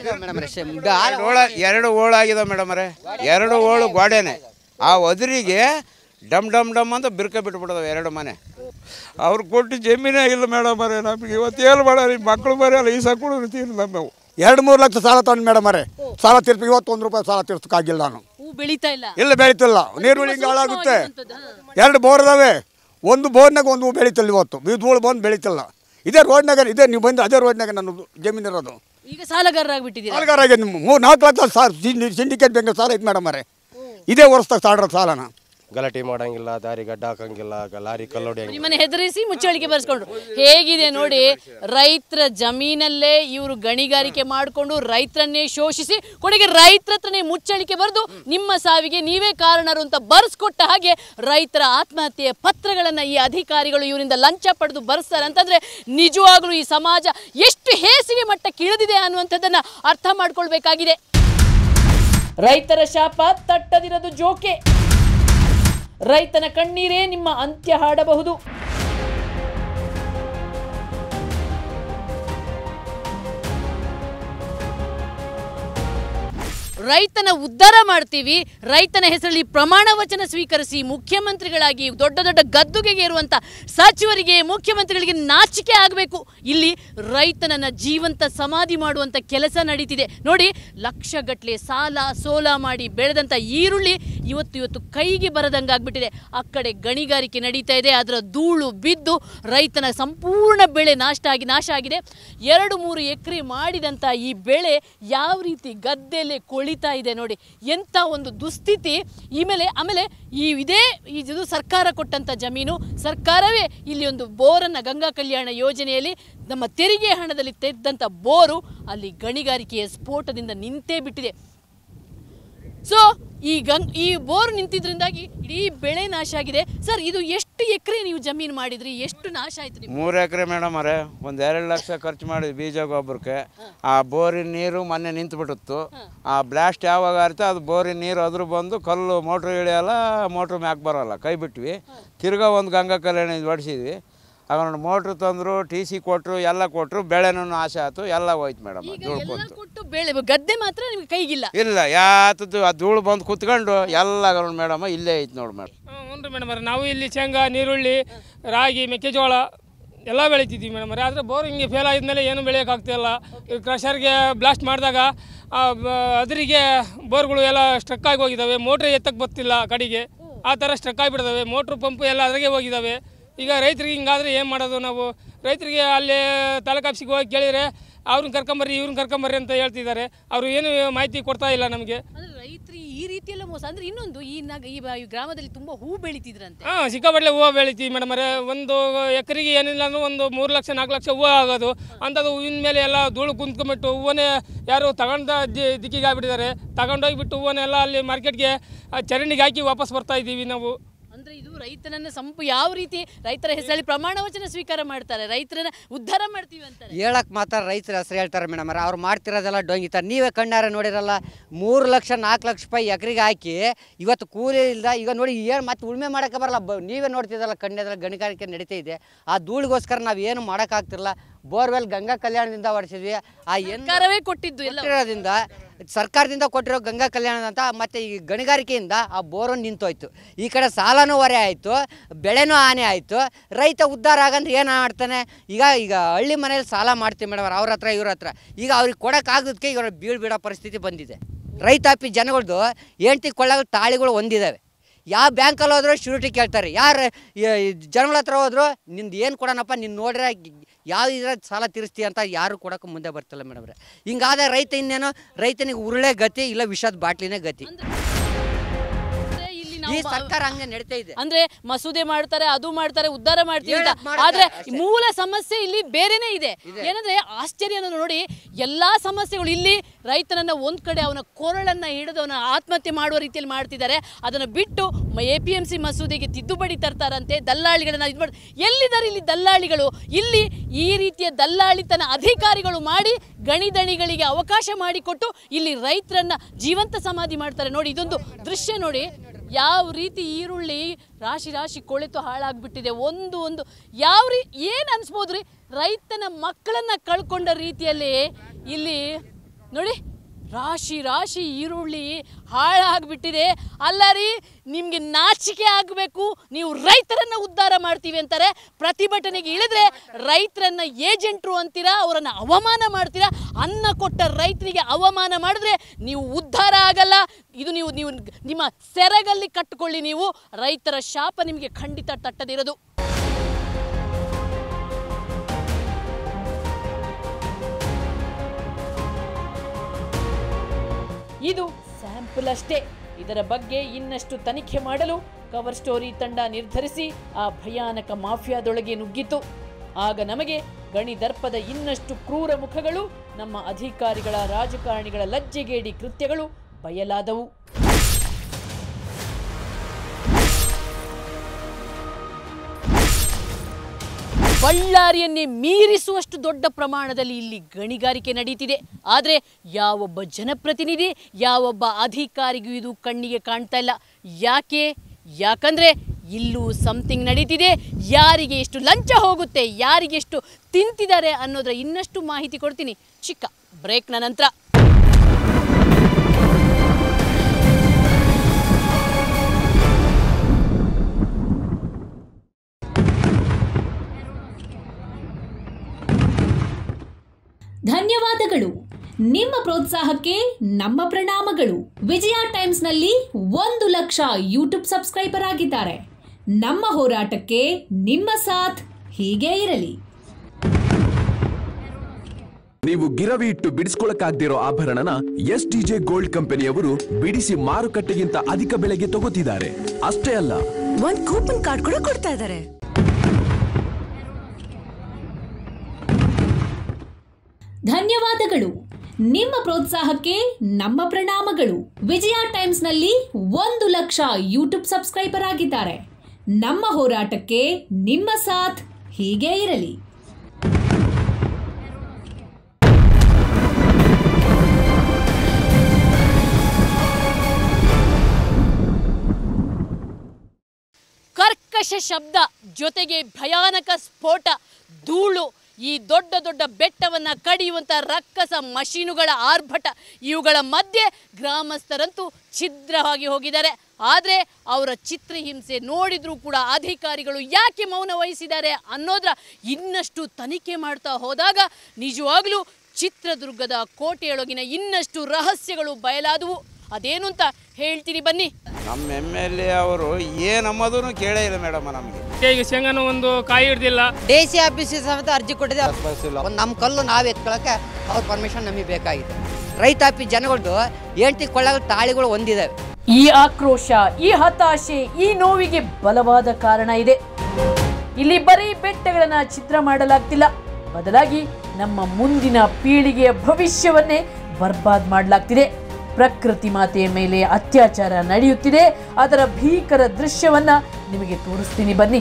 ಎರಡು ಓಳ ಎರಡು ಓಳಾಗಿದೆ ಮೇಡಮ್ ಅವರೇ ಎರಡು ಓಳು ಗೋಡೆನೆ ಆ ಒದರಿಗೆ ಡಮ್ ಡಮ್ ಡಮ್ ಅಂತ ಬಿರ್ಕ ಬಿಟ್ಬಿಡ್ದವೆ ಎರಡು ಮನೆ
ಅವ್ರು ಕೊಟ್ಟು ಜಮೀನೇ ಇಲ್ಲ ಮೇಡಮ್ ಅವರೇ ನಮಗೆ ಇವತ್ತು ಏನು ಮಾಡೋರಿ ಮಕ್ಕಳು ಬರೆಯಲ್ಲ ಈ ಸಕ್ಕಳು ತೀರಿಲ್ಲ ನಾವು ಎರಡು ಮೂರು ಲಕ್ಷ ಸಾಲ ತಗೊಂಡು ಮೇಡಮ್ ಅವರೇ ಸಾಲ ತೀರ್ಪು ಇವತ್ತು ಒಂದು ರೂಪಾಯಿ ಸಾಲ ತೀರ್ಸಕ್ಕಾಗಿಲ್ಲ ನಾನು
ಹೂ ಬೆಳೀತಾ ಇಲ್ಲ
ಇಲ್ಲ ಬೆಳೀತಿಲ್ಲ ನೀರುಳ್ಳಿ ಹಿಂಗೆ ಹಾಳಾಗುತ್ತೆ ಎರಡು ಬೋರ್ ಇದಾವೆ ಒಂದು ಬೋರ್ನಾಗ ಒಂದು ಹೂ ಬೆಳೀತಿಲ್ಲ ಇವತ್ತು ಈ ಧೂಳು ಬಂದು ಬೆಳೀತಿಲ್ಲ ಇದೇ ರೋಡ್ನಾಗ ಇದೇ ನೀವು ಬಂದು ಅದೇ ರೋಡ್ನಾಗ ನನ್ನ ಜಮೀನು ಇರೋದು
ಈಗ ಸಾಲಗಾರರಾಗ್ಬಿಟ್ಟಿದ್ದೀರಾ
ಸಾಲಗಾರಾಗಿ ನಿಮ್ಮ ಮೂರು ನಾಲ್ಕು ಲಕ್ಷ ಸಾಲ ಸಿಂಡಿಕೇಟ್ ಬ್ಯಾಂಕ್ ಸಾಲ ಐತೆ ಮೇಡಮ್ ಅವರೇ ಇದೇ ವರ್ಷದಾಗ ಸಾಲ ಸಾಲನ
ಗಲಾಟೆ ಮಾಡಂಗಿಲ್ಲ ದಾರಿ ಗಡ್ಡ ಹಾಕಂಗಿಲ್ಲ ಗ- ಲಾರಿ ಕಲ್ಲೊಡಿಯಂಗಿಲ್ಲ
ನಿಮ್ಮನ್ನ ಹೆದರಿಸಿ ಮುಚ್ಚಳಿಕೆ ಬರ್ಸ್ಕೊಂಡ್ರು ಹೇಗಿದೆ ನೋಡಿ ರೈತರ ಜಮೀನಲ್ಲೇ ಇವರು ಗಣಿಗಾರಿಕೆ ಮಾಡಿಕೊಂಡು ರೈತರನ್ನೇ ಶೋಷಿಸಿ ಕೊನೆಗೆ ರೈತರ ಹತ್ರನೇ ಮುಚ್ಚಳಿಕೆ ಬರೆದು ನಿಮ್ಮ ಸಾವಿಗೆ ನೀವೇ ಕಾರಣರು ಅಂತ ಬರ್ಸ್ಕೊಟ್ಟ ಹಾಗೆ ರೈತರ ಆತ್ಮಹತ್ಯೆಯ ಪತ್ರಗಳನ್ನ ಈ ಅಧಿಕಾರಿಗಳು ಇವರಿಂದ ಲಂಚ ಪಡೆದು ಬರ್ಸ್ತಾರೆ ಅಂತಂದ್ರೆ ನಿಜವಾಗ್ಲೂ ಈ ಸಮಾಜ ಎಷ್ಟು ಹೇಸಿಗೆ ಮಟ್ಟಕ್ಕೆ ಇಳಿದಿದೆ ಅನ್ನುವಂಥದ್ದನ್ನ ಅರ್ಥ ಮಾಡ್ಕೊಳ್ಬೇಕಾಗಿದೆ ರೈತರ ಶಾಪ ತಟ್ಟದಿರದು ಜೋಕೆ ರೈತನ ಕಣ್ಣೀರೇ ನಿಮ್ಮ ಅಂತ್ಯ ಹಾಡಬಹುದು ರೈತನ ಉದ್ಧಾರ ಮಾಡ್ತೀವಿ ರೈತನ ಹೆಸರಲ್ಲಿ ಪ್ರಮಾಣ ವಚನ ಸ್ವೀಕರಿಸಿ ಮುಖ್ಯಮಂತ್ರಿಗಳಾಗಿ ದೊಡ್ಡ ದೊಡ್ಡ ಗದ್ದುಗೆಗೆ ಇರುವಂತ ಸಚಿವರಿಗೆ ಮುಖ್ಯಮಂತ್ರಿಗಳಿಗೆ ನಾಚಿಕೆ ಆಗಬೇಕು ಇಲ್ಲಿ ರೈತನನ್ನ ಜೀವಂತ ಸಮಾಧಿ ಮಾಡುವಂತ ಕೆಲಸ ನಡೀತಿದೆ ನೋಡಿ ಲಕ್ಷಗಟ್ಟಲೆ ಸಾಲ ಸೋಲ ಮಾಡಿ ಬೆಳೆದಂತ ಈರುಳ್ಳಿ ಇವತ್ತು ಇವತ್ತು ಕೈಗೆ ಬರದಂಗಾಗ್ಬಿಟ್ಟಿದೆ ಆ ಕಡೆ ಗಣಿಗಾರಿಕೆ ನಡೀತಾ ಇದೆ ಅದರ ಧೂಳು ಬಿದ್ದು ರೈತನ ಸಂಪೂರ್ಣ ಬೆಳೆ ನಾಶ ಆಗಿ ನಾಶ ಆಗಿದೆ ಎರಡು ಮೂರು ಎಕರೆ ಮಾಡಿದಂಥ ಈ ಬೆಳೆ ಯಾವ ರೀತಿ ಗದ್ದೆಲೆ ಕೊಳಿತಾ ಇದೆ ನೋಡಿ ಎಂಥ ಒಂದು ದುಸ್ಥಿತಿ ಈ ಮೇಲೆ ಆಮೇಲೆ ಈ ಇದೇ ಇದು ಸರ್ಕಾರ ಕೊಟ್ಟಂಥ ಜಮೀನು ಸರ್ಕಾರವೇ ಇಲ್ಲಿ ಒಂದು ಬೋರನ್ನು ಗಂಗಾ ಕಲ್ಯಾಣ ಯೋಜನೆಯಲ್ಲಿ ನಮ್ಮ ತೆರಿಗೆ ಹಣದಲ್ಲಿ ತೆಗೆದಂಥ ಬೋರು ಅಲ್ಲಿ ಗಣಿಗಾರಿಕೆಯ ಸ್ಫೋಟದಿಂದ ನಿಂತೇ ಬಿಟ್ಟಿದೆ ಸೊ ಈ ಗಂಗ್ ಈ ಬೋರ್ ನಿಂತಿದ್ರಿಂದಾಗಿ ಇಡೀ ಬೆಳೆ ನಾಶ ಆಗಿದೆ ಸರ್ ಇದು ಎಷ್ಟು ಎಕರೆ ನೀವು ಜಮೀನು ಮಾಡಿದ್ರಿ ಎಷ್ಟು ನಾಶ ಆಯ್ತು ನಿಮ್ಗೆ
ಮೂರು ಎಕರೆ ಮೇಡಮ್ ಅವರೇ ಒಂದು ಎರಡು ಲಕ್ಷ ಖರ್ಚು ಮಾಡಿದ್ವಿ ಬೀಜ ಗೊಬ್ಬರಕ್ಕೆ ಆ ಬೋರಿನ ನೀರು ಮೊನ್ನೆ ನಿಂತುಬಿಟ್ಟಿತ್ತು ಆ ಬ್ಲಾಸ್ಟ್ ಯಾವಾಗ ಆಯ್ತು ಅದು ಬೋರಿನ ನೀರು ಅದ್ರ ಬಂದು ಕಲ್ಲು ಮೋಟ್ರ್ ಇಳಿಯಲ್ಲ ಮೋಟ್ರ್ ಮ್ಯಾಕ್ ಬರೋಲ್ಲ ಕೈ ಬಿಟ್ವಿ ತಿರ್ಗಾ ಒಂದು ಗಂಗಾ ಕಲ್ಯಾಣ ಇದು ಹೊಡಿಸಿದ್ವಿ ಆಗ ನೋಡಿ ಮೋಟ್ರ್ ತಂದರು ಟಿ ಸಿ ಕೊಟ್ಟರು ಎಲ್ಲ ಕೊಟ್ಟರು ಬೆಳೆನೂ ನಾಶ ಆಯ್ತು ಎಲ್ಲ ಹೋಯ್ತು ಮೇಡಮ್
ಎಲ್ಲ
ದುಡ್ಕೊಂತು
ಕೊಟ್ಟು ಬೆಳೆ ಗದ್ದೆ ಮಾತ್ರ ನಿಮ್ಗೆ ಕೈಗಿಲ್ಲ
ಇಲ್ಲ ಯಾತದ್ದು ಆ ಧೂಳು ಬಂದು ಕುತ್ಕೊಂಡು ಎಲ್ಲ ನೋಡಿ ಮೇಡಮ್ ಇಲ್ಲೇ ಐತೆ ನೋಡಿ ಮೇಡಮ್
ಹ್ಞೂ ರೀ ಮೇಡಮ್ ನಾವು ಇಲ್ಲಿ ಶೇಂಗಾ ನೀರುಳ್ಳಿ ರಾಗಿ ಮೆಕ್ಕೆಜೋಳ
ಎಲ್ಲ ಬೆಳಿತಿದ್ವಿ ಮೇಡಮ್ ಆದರೆ ಬೋರ್ ಹಿಂಗೆ ಫೇಲ್ ಆದಮೇಲೆ ಏನು ಬೆಳೆಯೋಕ್ಕಾಗ್ತಿಲ್ಲ ಈ ಕ್ರಷರ್ಗೆ ಬ್ಲಾಸ್ಟ್ ಮಾಡಿದಾಗ ಅದರಿಗೆ ಬೋರ್ಗಳು ಎಲ್ಲ ಸ್ಟ್ರಕ್ ಆಗಿ ಹೋಗಿದ್ದಾವೆ ಮೋಟ್ರ್ ಎತ್ತಕ್ಕೆ ಬರ್ತಿಲ್ಲ ಕಡೆಗೆ ಆ ಥರ ಸ್ಟ್ರಕ್ ಆಗಿಬಿಡ್ತವೆ ಮೋಟ್ರ್ ಪಂಪು ಎಲ್ಲ ಅದ್ರಾಗೆ ಹೋಗಿದ್ದಾವೆ ಈಗ ರೈತರಿಗೆ ಹಿಂಗಾದ್ರೆ ಏನು ಮಾಡೋದು ನಾವು ರೈತರಿಗೆ ಅಲ್ಲಿ ತಾಲೂಕು ಆಫೀಸಿಗೆ ಹೋಗಿ ಕೇಳಿದರೆ ಅವ್ರನ್ನ ಕರ್ಕೊಂಬರ್ರಿ ಇವ್ರನ್ನ ಕರ್ಕೊಂಬರ್ರಿ ಅಂತ ಹೇಳ್ತಿದ್ದಾರೆ ಅವರು ಏನು ಮಾಹಿತಿ ಕೊಡ್ತಾ ಇಲ್ಲ ನಮಗೆ
ಅಂದ್ರೆ ರೈತರು ಈ ರೀತಿ ಎಲ್ಲ ಮೋಸ ಅಂದ್ರೆ ಇನ್ನೊಂದು ಈ ನಗ ಈ ಬ- ಈ ಗ್ರಾಮದಲ್ಲಿ ತುಂಬಾ ಹೂ ಬೆಳಿತಿದ್ರಂತೆ
ಹಾಂ ಸಿಕ್ಕಾಪಟ್ಟೆ ಹೂವು ಬೆಳಿತೀವಿ ಮೇಡಮ್ ಅವರೇ ಒಂದು ಎಕರೆಗೆ ಏನಿಲ್ಲ ಅಂದ್ರೆ ಒಂದು ಮೂರು ಲಕ್ಷ ನಾಲ್ಕು ಲಕ್ಷ ಹೂವು ಆಗೋದು ಅಂಥದ್ದು ಹೂವಿನ ಮೇಲೆ ಎಲ್ಲ ಧೂಳು ಕುಂತ್ಕೊಂಡ್ಬಿಟ್ಟು ಹೂವನ್ನೇ ಯಾರು ತಗೊಂಡ ದಿ- ದಿಕ್ಕಿಗೆ ಆಗ್ಬಿಟ್ಟಿದ್ದಾರೆ ತಗೊಂಡೋಗ್ಬಿಟ್ಟು ಹೂವನ್ನೆಲ್ಲ ಅಲ್ಲಿ ಮಾರ್ಕೆಟ್ಗೆ ಚರಂಡಿಗೆ ಹಾಕಿ ವಾಪಸ್ ಬರ್ತಾ ಇದ್ದೀವಿ ನಾವು
ಅಂದ್ರೆ ಇದು ರೈತನನ್ನ ಸಂಪು ಯಾವ ರೀತಿ ರೈತರ ಹೆಸರಲ್ಲಿ ಪ್ರಮಾಣ ವಚನ ಸ್ವೀಕಾರ ಮಾಡ್ತಾರೆ ರೈತರನ್ನ ಉದ್ಧಾರ ಮಾಡ್ತೀವಿ ಅಂತಾರೆ
ಹೇಳಕ್ ಮಾತ್ರ ರೈತರ ಹೆಸರು ಹೇಳ್ತಾರೆ ಮೇಡಮ್ ಅವ್ರು ಮಾಡ್ತಿರೋದೆಲ್ಲ ಡೊಂಗಿತಾರೆ ನೀವೇ ಕಣ್ಣಾರೆ ನೋಡಿರಲ್ಲ ಮೂರು ಲಕ್ಷ ನಾಲ್ಕು ಲಕ್ಷ ರೂಪಾಯಿ ಎಕರೆಗೆ ಹಾಕಿ ಇವತ್ತು ಕೂಲಿ ಇಲ್ದ ಈಗ ನೋಡಿ ಏನು ಮತ್ತೆ ಉಳುಮೆ ಮಾಡೋಕ್ಕೆ ಬರಲ್ಲ ಬ ನೀವೇ ನೋಡ್ತಿದ್ದಲ್ಲ ಕಣ್ಣೆಲ್ಲ ಗಣಿಗಾರಿಕೆ ನಡೀತಾ ಇದೆ ಆ ಧೂಳಿಗೋಸ್ಕರ ನಾವು ಏನು ಮಾಡೋಕ್ಕಾಗ್ತಿರಲ್ಲ ಬೋರ್ವೆಲ್ ಗಂಗಾ ಕಲ್ಯಾಣದಿಂದ ಹೊಡಿಸಿದ್ವಿ ಆ ಏನು
ಸರ್ಕಾರವೇ ಕೊಟ್ಟಿದ್ದು ಎಲ್ಲ
ಕೊಟ್ಟಿರೋದ್ರಿಂದ ಸರ್ಕಾರದಿಂದ ಕೊಟ್ಟಿರೋ ಗಂಗಾ ಕಲ್ಯಾಣ ಅಂತ ಮತ್ತು ಈ ಗಣಿಗಾರಿಕೆಯಿಂದ ಆ ಬೋರು ನಿಂತೋಯ್ತು ಈ ಕಡೆ ಸಾಲನೂ ಹೊರೆ ಆಯಿತು ಬೆಳೆನೂ ಹಾನಿ ಆಯಿತು ರೈತ ಉದ್ಧಾರ ಆಗಂದ್ರೆ ಏನು ಮಾಡ್ತಾನೆ ಈಗ ಈಗ ಹಳ್ಳಿ ಮನೇಲಿ ಸಾಲ ಮಾಡ್ತೀವಿ ಮೇಡಮ್ ಅವ್ರ ಹತ್ರ ಇವ್ರ ಹತ್ರ ಈಗ ಅವ್ರಿಗೆ ಕೊಡೋಕ್ಕಾಗದಕ್ಕೆ ಇವ್ರ ಬೀಳ್ ಬಿಡೋ ಪರಿಸ್ಥಿತಿ ಬಂದಿದೆ ರೈತಾಪಿ ಜನಗಳದ್ದು ಹೆಂಡ್ತಿ ಕೊಳ್ಳಗಳು ತಾಳಿಗಳು ಹೊಂದಿದ್ದಾವೆ ಯಾವ ಬ್ಯಾಂಕಲ್ಲಿ ಹೋದ್ರು ಶ್ಯೂರಿಟಿ ಕೇಳ್ತಾರೆ ಯಾರು ಜನಗಳ ಹತ್ರ ಹೋದ್ರು ನಿಂದು ಏನು ಕೊಡೋಣಪ್ಪ ನೀನು ನೋಡ್ರೆ ಯಾವ ಇದ್ರ ಸಾಲ ತೀರಿಸ್ತೀಯ ಅಂತ ಯಾರು ಕೊಡೋಕೆ ಮುಂದೆ ಬರ್ತಿಲ್ಲ ಮೇಡಮ್ರೆ ಹಿಂಗಾದ ರೈತ ಇನ್ನೇನು ರೈತನಿಗೆ ಉರುಳೆ ಗತಿ ಇಲ್ಲ ವಿಷದ ಬಾಟ್ಲಿನೇ ಗತಿ
ಇಲ್ಲಿ
ಈ
ನಾವು
ಸರ್ಕಾರ ಹಂಗೆ ನಡೀತಾ ಇದೆ
ಅಂದ್ರೆ ಮಸೂದೆ ಮಾಡ್ತಾರೆ ಅದು ಮಾಡ್ತಾರೆ ಉದ್ಧಾರ ಮಾಡ್ತೀವಿ ಅಂತ
ಹೇಳಕ್ ಮಾಡ್ತಾರೆ,
ಆದ್ರೆ
ಅಷ್ಟೇ.
ಮೂಲ ಸಮಸ್ಯೆ ಇಲ್ಲಿ ಬೇರೆನೇ ಇದೆ ಏನಂದ್ರೆ ಆಶ್ಚರ್ಯ ಅನ್ನೋದು ನೋಡಿ ಎಲ್ಲಾ ಸಮಸ್ಯೆಗಳು ಇಲ್ಲಿ ರೈತನನ್ನ ಒಂದ್ ಕಡೆ ಅವನ ಕೊರಳನ್ನ ಹಿಡಿದು ಅವನ ಆತ್ಮಹತ್ಯೆ ಮಾಡುವ ರೀತಿಯಲ್ಲಿ ಮಾಡ್ತಿದ್ದಾರೆ ಅದನ್ನ ಬಿಟ್ಟು ಎ ಪಿ ಎಂ ಸಿ ಮಸೂದೆಗೆ ತಿದ್ದುಪಡಿ ತರ್ತಾರಂತೆ ದಲ್ಲಾಳಿಗಳನ್ನ ಇದು ಮಾಡಿ ಎಲ್ಲಿದ್ದಾರೆ ಇಲ್ಲಿ ದಲ್ಲಾಳಿಗಳು ಇಲ್ಲಿ ಈ ರೀತಿಯ ದಲ್ಲಾಳಿತನ ಅಧಿಕಾರಿಗಳು ಮಾಡಿ ಗಣಿದಣಿಗಳಿಗೆ ಅವಕಾಶ ಮಾಡಿಕೊಟ್ಟು ಇಲ್ಲಿ ರೈತರನ್ನ ಜೀವಂತ ಸಮಾಧಿ ಮಾಡ್ತಾರೆ ನೋಡಿ ಇದೊಂದು ದೃಶ್ಯ ನೋಡಿ ಯಾವ ರೀತಿ ಈರುಳ್ಳಿ ರಾಶಿ ರಾಶಿ ಕೊಳೆತು ಹಾಳಾಗ್ಬಿಟ್ಟಿದೆ ಒಂದು ಒಂದು ಯಾವ ರೀ ಏನು ಅನ್ಸ್ಬೋದು ರೀ ರೈತನ ಮಕ್ಕಳನ್ನ ಕಳ್ಕೊಂಡ ರೀತಿಯಲ್ಲಿ ಇಲ್ಲಿ ನೋಡಿ ರಾಶಿ ರಾಶಿ ಈರುಳ್ಳಿ ಹಾಳಾಗ್ಬಿಟ್ಟಿದೆ ಅಲ್ಲ ರೀ ನಿಮಗೆ ನಾಚಿಕೆ ಆಗಬೇಕು ನೀವು ರೈತರನ್ನ ಉದ್ಧಾರ ಮಾಡ್ತೀವಿ ಅಂತಾರೆ ಪ್ರತಿಭಟನೆಗೆ ಇಳಿದ್ರೆ ರೈತರನ್ನ ಏಜೆಂಟ್ರು ಅಂತೀರಾ ಅವರನ್ನ ಅವಮಾನ ಮಾಡ್ತೀರಾ ಅನ್ನ ಕೊಟ್ಟ ರೈತರಿಗೆ ಅವಮಾನ ಮಾಡಿದ್ರೆ ನೀವು ಉದ್ಧಾರ ಆಗಲ್ಲ ಇದು ನೀವು ನೀವು ನಿಮ್ಮ ಸೆರಗಲ್ಲಿ ಕಟ್ಟಿಕೊಳ್ಳಿ ನೀವು ರೈತರ ಶಾಪ ನಿಮಗೆ ಖಂಡಿತ ತಟ್ಟದಿರೋದು ಇದು ಸ್ಯಾಂಪಲ್ ಅಷ್ಟೇ ಇದರ ಬಗ್ಗೆ ಇನ್ನಷ್ಟು ತನಿಖೆ ಮಾಡಲು ಕವರ್ ಸ್ಟೋರಿ ತಂಡ ನಿರ್ಧರಿಸಿ ಆ ಭಯಾನಕ ಮಾಫಿಯಾದೊಳಗೆ ನುಗ್ಗಿತು ಆಗ ನಮಗೆ ಗಣಿದರ್ಪದ ಇನ್ನಷ್ಟು ಕ್ರೂರ ಮುಖಗಳು ನಮ್ಮ ಅಧಿಕಾರಿಗಳ ರಾಜಕಾರಣಿಗಳ ಲಜ್ಜೆಗೇಡಿ ಕೃತ್ಯಗಳು ಬಯಲಾದವು ಬಳ್ಳಾರಿಯನ್ನೇ ಮೀರಿಸುವಷ್ಟು ದೊಡ್ಡ ಪ್ರಮಾಣದಲ್ಲಿ ಇಲ್ಲಿ ಗಣಿಗಾರಿಕೆ ನಡೀತಿದೆ ಆದರೆ ಯಾವೊಬ್ಬ ಜನಪ್ರತಿನಿಧಿ ಯಾವೊಬ್ಬ ಅಧಿಕಾರಿಗೂ ಇದು ಕಣ್ಣಿಗೆ ಕಾಣ್ತಾ ಇಲ್ಲ ಯಾಕೆ ಯಾಕಂದ್ರೆ ಇಲ್ಲೂ ಸಮಥಿಂಗ್ ನಡೀತಿದೆ ಯಾರಿಗೆ ಎಷ್ಟು ಲಂಚ ಹೋಗುತ್ತೆ ಯಾರಿಗೆ ಎಷ್ಟು ತಿಂತಿದ್ದಾರೆ ಅನ್ನೋದರ ಇನ್ನಷ್ಟು ಮಾಹಿತಿ ಕೊಡ್ತೀನಿ ಚಿಕ್ಕ ಬ್ರೇಕ್ನ ನಂತರ
ಧನ್ಯವಾದಗಳು ನಿಮ್ಮ ಪ್ರೋತ್ಸಾಹಕ್ಕೆ ನಮ್ಮ ಪ್ರಣಾಮಗಳು ವಿಜಯ ಟೈಮ್ಸ್ನಲ್ಲಿ ಒಂದು ಲಕ್ಷ ಯೂಟ್ಯೂಬ್ ಸಬ್ಸ್ಕ್ರೈಬರ್ ಆಗಿದ್ದಾರೆ ನಮ್ಮ ಹೋರಾಟಕ್ಕೆ ನಿಮ್ಮ ಸಾಥ್ ಹೀಗೇ ಇರಲಿ
ನೀವು ಗಿರವಿ ಇಟ್ಟು ಬಿಡಿಸ್ಕೊಳಕ್ಕಾಗ್ದಿರೋ ಆಭರಣನ ಎಸ್ ಡಿಜೆ ಗೋಲ್ಡ್ ಕಂಪನಿಯವರು ಬಿಡಿಸಿ ಮಾರುಕಟ್ಟೆಗಿಂತ ಅಧಿಕ ಬೆಲೆಗೆ ತಗೋತಿದ್ದಾರೆ ಅಷ್ಟೇ ಅಲ್ಲ
ಒಂದ್ ಕೂಪನ್ ಕಾರ್ಡ್ ಕೂಡ ಕೊಡ್ತಾ ಇದ್ದಾರೆ
ಧನ್ಯವಾದಗಳು ನಿಮ್ಮ ಪ್ರೋತ್ಸಾಹಕ್ಕೆ ನಮ್ಮ ಪ್ರಣಾಮಗಳು ವಿಜಯ ಟೈಮ್ಸ್ನಲ್ಲಿ ಒಂದು ಲಕ್ಷ ಯೂಟ್ಯೂಬ್ ಸಬ್ಸ್ಕ್ರೈಬರ್ ಆಗಿದ್ದಾರೆ ನಮ್ಮ ಹೋರಾಟಕ್ಕೆ ನಿಮ್ಮ ಸಾಥ್ ಹೀಗೇ ಇರಲಿ
ಕರ್ಕಶ ಶಬ್ದ ಜೊತೆಗೆ ಭಯಾನಕ ಸ್ಫೋಟ ಧೂಳು ಈ ದೊಡ್ಡ ದೊಡ್ಡ ಬೆಟ್ಟವನ್ನ ಕಡಿಯುವಂತ ರಕ್ಕಸ ಮಷೀನುಗಳ ಆರ್ಭಟ ಇವುಗಳ ಮಧ್ಯೆ ಗ್ರಾಮಸ್ಥರಂತೂ ಛಿದ್ರವಾಗಿ ಹೋಗಿದ್ದಾರೆ ಆದರೆ ಅವರ ಚಿತ್ರಹಿಂಸೆ ನೋಡಿದ್ರೂ ಕೂಡ ಅಧಿಕಾರಿಗಳು ಯಾಕೆ ಮೌನ ವಹಿಸಿದ್ದಾರೆ ಅನ್ನೋದ್ರ ಇನ್ನಷ್ಟು ತನಿಖೆ ಮಾಡ್ತಾ ಹೋದಾಗ ನಿಜವಾಗ್ಲೂ ಚಿತ್ರದುರ್ಗದ ಕೋಟೆಯೊಳಗಿನ ಇನ್ನಷ್ಟು ರಹಸ್ಯಗಳು ಬಯಲಾದವು ಅದೇನು ಅಂತ ಹೇಳ್ತೀನಿ ಬನ್ನಿ
ನಮ್ಮ ಎಮ್ ಎಲ್ ಎ ಅವರು ಏನಮ್ಮದೂ ಕೇಳೇ ಇಲ್ಲ ಮೇಡಮ್ ನಮಗೆ
ಈಗ ಶೇಂಗಾನು ಒಂದು ಕಾಯಿ ಹಿಡ್ದಿಲ್ಲ
ಡಿ ಸಿ ಆಫೀಸಿಗೆ ಸಮೇತ ಅರ್ಜಿ ಕೊಟ್ಟಿದೆ
ಒಂದು ನಮ್ಮ ಕಲ್ಲು ನಾವು ಎತ್ಕೊಳಕ್ಕೆ ಅವ್ರ ಪರ್ಮಿಷನ್ ನಮಗೆ ಬೇಕಾಗಿದೆ ರೈತಾಪಿ ಜನಗಳದ್ದು ಹೆಂಡ್ತಿ ಕೊಳ್ಳಾಗ ತಾಳಿಗಳು ಹೊಂದಿದ್ದಾವೆ
ಈ ಆಕ್ರೋಶ ಈ ಹತಾಶೆ ಈ ನೋವಿಗೆ ಬಲವಾದ ಕಾರಣ ಇದೆ ಇಲ್ಲಿ ಬರೀ ಬೆಟ್ಟಗಳನ್ನ ಚಿತ್ರ ಮಾಡಲಾಗ್ತಿಲ್ಲ ಬದಲಾಗಿ ನಮ್ಮ ಮುಂದಿನ ಪೀಳಿಗೆಯ ಭವಿಷ್ಯವನ್ನೇ ಬರ್ಬಾದ್ ಮಾಡಲಾಗ್ತಿದೆ ಪ್ರಕೃತಿ ಮಾತೆಯ ಮೇಲೆ ಅತ್ಯಾಚಾರ ನಡೆಯುತ್ತಿದೆ ಅದರ ಭೀಕರ ದೃಶ್ಯವನ್ನ ನಿಮಗೆ ತೋರಿಸ್ತೀನಿ ಬನ್ನಿ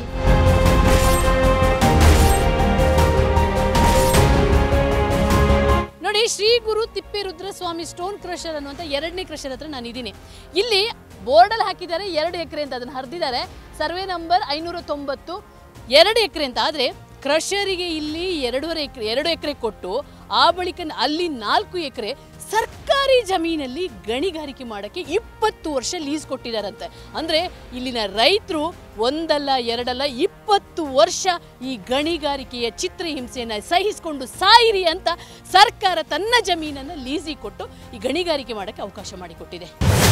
ನೋಡಿ ಶ್ರೀ ಗುರು ತಿಪ್ಪೇರುದ್ರ ಸ್ವಾಮಿ ಸ್ಟೋನ್ ಕ್ರಷರ್ ಅನ್ನುವಂಥ ಎರಡನೇ ಕ್ರಷರ್ ಹತ್ರ ನಾನು ಇದ್ದೀನಿ ಇಲ್ಲಿ ಬೋರ್ಡಲ್ಲಿ ಹಾಕಿದ್ದಾರೆ ಎರಡು ಎಕರೆ ಅಂತ ಅದನ್ನು ಹರಿದಿದ್ದಾರೆ ಸರ್ವೆ ನಂಬರ್ ಐನೂರ ತೊಂಬತ್ತು ಎರಡು ಎಕರೆ ಅಂತ ಆದರೆ ಕ್ರಷರಿಗೆ ಇಲ್ಲಿ ಎರಡೂವರೆ ಎಕರೆ ಎರಡು ಎಕರೆ ಕೊಟ್ಟು ಆ ಬಳಿಕ ಅಲ್ಲಿ ನಾಲ್ಕು ಎಕರೆ ಸರ್ಕಾರಿ ಜಮೀನಲ್ಲಿ ಗಣಿಗಾರಿಕೆ ಮಾಡೋಕ್ಕೆ ಇಪ್ಪತ್ತು ವರ್ಷ ಲೀಸ್ ಕೊಟ್ಟಿದ್ದಾರಂತೆ ಅಂದರೆ ಇಲ್ಲಿನ ರೈತರು ಒಂದಲ್ಲ ಎರಡಲ್ಲ ಇಪ್ಪತ್ತು ವರ್ಷ ಈ ಗಣಿಗಾರಿಕೆಯ ಚಿತ್ರಹಿಂಸೆಯನ್ನು ಸಹಿಸಿಕೊಂಡು ಸಾಯಿರಿ ಅಂತ ಸರ್ಕಾರ ತನ್ನ ಜಮೀನನ್ನು ಲೀಸಿಗೆ ಕೊಟ್ಟು ಈ ಗಣಿಗಾರಿಕೆ ಮಾಡೋಕ್ಕೆ ಅವಕಾಶ ಮಾಡಿಕೊಟ್ಟಿದೆ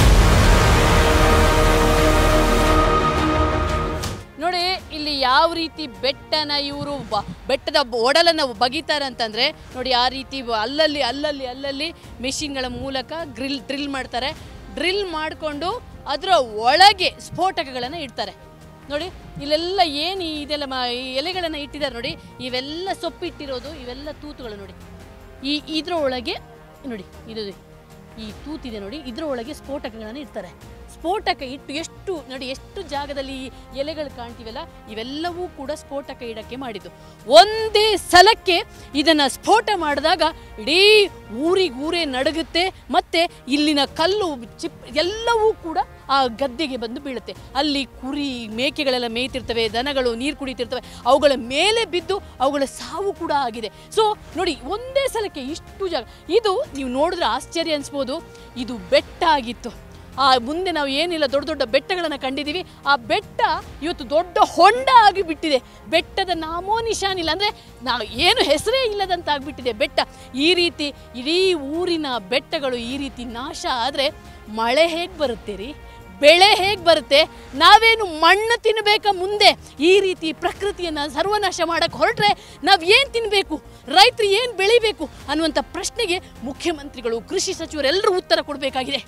ನೋಡಿ ಇಲ್ಲಿ ಯಾವ ರೀತಿ ಬೆಟ್ಟನ ಇವರು ಬೆಟ್ಟದ ಒಡಲನ್ನು ಬಗಿತಾರೆ ಅಂತಂದರೆ ನೋಡಿ ಆ ರೀತಿ ಬ- ಅಲ್ಲಲ್ಲಿ ಅಲ್ಲಲ್ಲಿ ಅಲ್ಲಲ್ಲಿ ಮೆಷಿನ್ಗಳ ಮೂಲಕ ಗ್ರಿಲ್ ಡ್ರಿಲ್ ಮಾಡ್ತಾರೆ ಡ್ರಿಲ್ ಮಾಡಿಕೊಂಡು ಅದರ ಒಳಗೆ ಸ್ಫೋಟಕಗಳನ್ನು ಇಡ್ತಾರೆ ನೋಡಿ ಇಲ್ಲೆಲ್ಲ ಏನು ಇದೆಲ್ಲ ಮ ಈ ಎಲೆಗಳನ್ನು ಇಟ್ಟಿದ್ದಾರೆ ನೋಡಿ ಇವೆಲ್ಲ ಸೊಪ್ಪಿಟ್ಟಿರೋದು ಇವೆಲ್ಲ ತೂತುಗಳು ನೋಡಿ ಈ ಇದ್ರ ಒಳಗೆ ನೋಡಿ ಇದು ಈ ತೂತಿದೆ ನೋಡಿ ಇದರ ಒಳಗೆ ಸ್ಫೋಟಕಗಳನ್ನು ಇಡ್ತಾರೆ ಸ್ಫೋಟಕ ಇಟ್ಟು ಎಷ್ಟು ನೋಡಿ ಎಷ್ಟು ಜಾಗದಲ್ಲಿ ಈ ಎಲೆಗಳು ಕಾಣ್ತೀವಲ್ಲ ಇವೆಲ್ಲವೂ ಕೂಡ ಸ್ಫೋಟಕ ಇಡಕ್ಕೆ ಮಾಡಿದ್ದು ಒಂದೇ ಸಲಕ್ಕೆ ಇದನ್ನು ಸ್ಫೋಟ ಮಾಡಿದಾಗ ಇಡೀ ಊರಿಗೂರೇ ನಡುಗುತ್ತೆ ಮತ್ತೆ ಇಲ್ಲಿನ ಕಲ್ಲು ಚಿಪ್ ಎಲ್ಲವೂ ಕೂಡ ಆ ಗದ್ದೆಗೆ ಬಂದು ಬೀಳುತ್ತೆ ಅಲ್ಲಿ ಕುರಿ ಮೇಕೆಗಳೆಲ್ಲ ಮೇಯ್ತಿರ್ತವೆ ದನಗಳು ನೀರು ಕುಡಿತಿರ್ತವೆ ಅವುಗಳ ಮೇಲೆ ಬಿದ್ದು ಅವುಗಳ ಸಾವು ಕೂಡ ಆಗಿದೆ ಸೊ ನೋಡಿ ಒಂದೇ ಸಲಕ್ಕೆ ಇಷ್ಟು ಜಾಗ ಇದು ನೀವು ನೋಡಿದ್ರೆ ಆಶ್ಚರ್ಯ ಅನಿಸ್ಬೋದು ಇದು ಬೆಟ್ಟ ಆಗಿತ್ತು ಆ ಮುಂದೆ ನಾವು ಏನಿಲ್ಲ ದೊಡ್ಡ ದೊಡ್ಡ ಬೆಟ್ಟಗಳನ್ನು ಕಂಡಿದ್ದೀವಿ ಆ ಬೆಟ್ಟ ಇವತ್ತು ದೊಡ್ಡ ಹೊಂಡ ಆಗಿಬಿಟ್ಟಿದೆ ಬೆಟ್ಟದ ನಾಮೋ ನಿಶಾನಿಲ್ಲ ಅಂದರೆ ನಾವು ಏನು ಹೆಸರೇ ಇಲ್ಲದಂತಾಗ್ಬಿಟ್ಟಿದೆ ಬೆಟ್ಟ ಈ ರೀತಿ ಇಡೀ ಊರಿನ ಬೆಟ್ಟಗಳು ಈ ರೀತಿ ನಾಶ ಆದರೆ ಮಳೆ ಹೇಗೆ ಬರುತ್ತೆ ರೀ ಬೆಳೆ ಹೇಗೆ ಬರುತ್ತೆ ನಾವೇನು ಮಣ್ಣು ತಿನ್ನಬೇಕಾ ಮುಂದೆ ಈ ರೀತಿ ಪ್ರಕೃತಿಯನ್ನು ಸರ್ವನಾಶ ಮಾಡಕ್ಕೆ ಹೊರಟ್ರೆ ನಾವು ಏನು ತಿನ್ನಬೇಕು ರೈತರು ಏನು ಬೆಳಿಬೇಕು ಅನ್ನುವಂಥ ಪ್ರಶ್ನೆಗೆ ಮುಖ್ಯಮಂತ್ರಿಗಳು ಕೃಷಿ ಸಚಿವರೆಲ್ಲರೂ ಉತ್ತರ ಕೊಡಬೇಕಾಗಿದೆ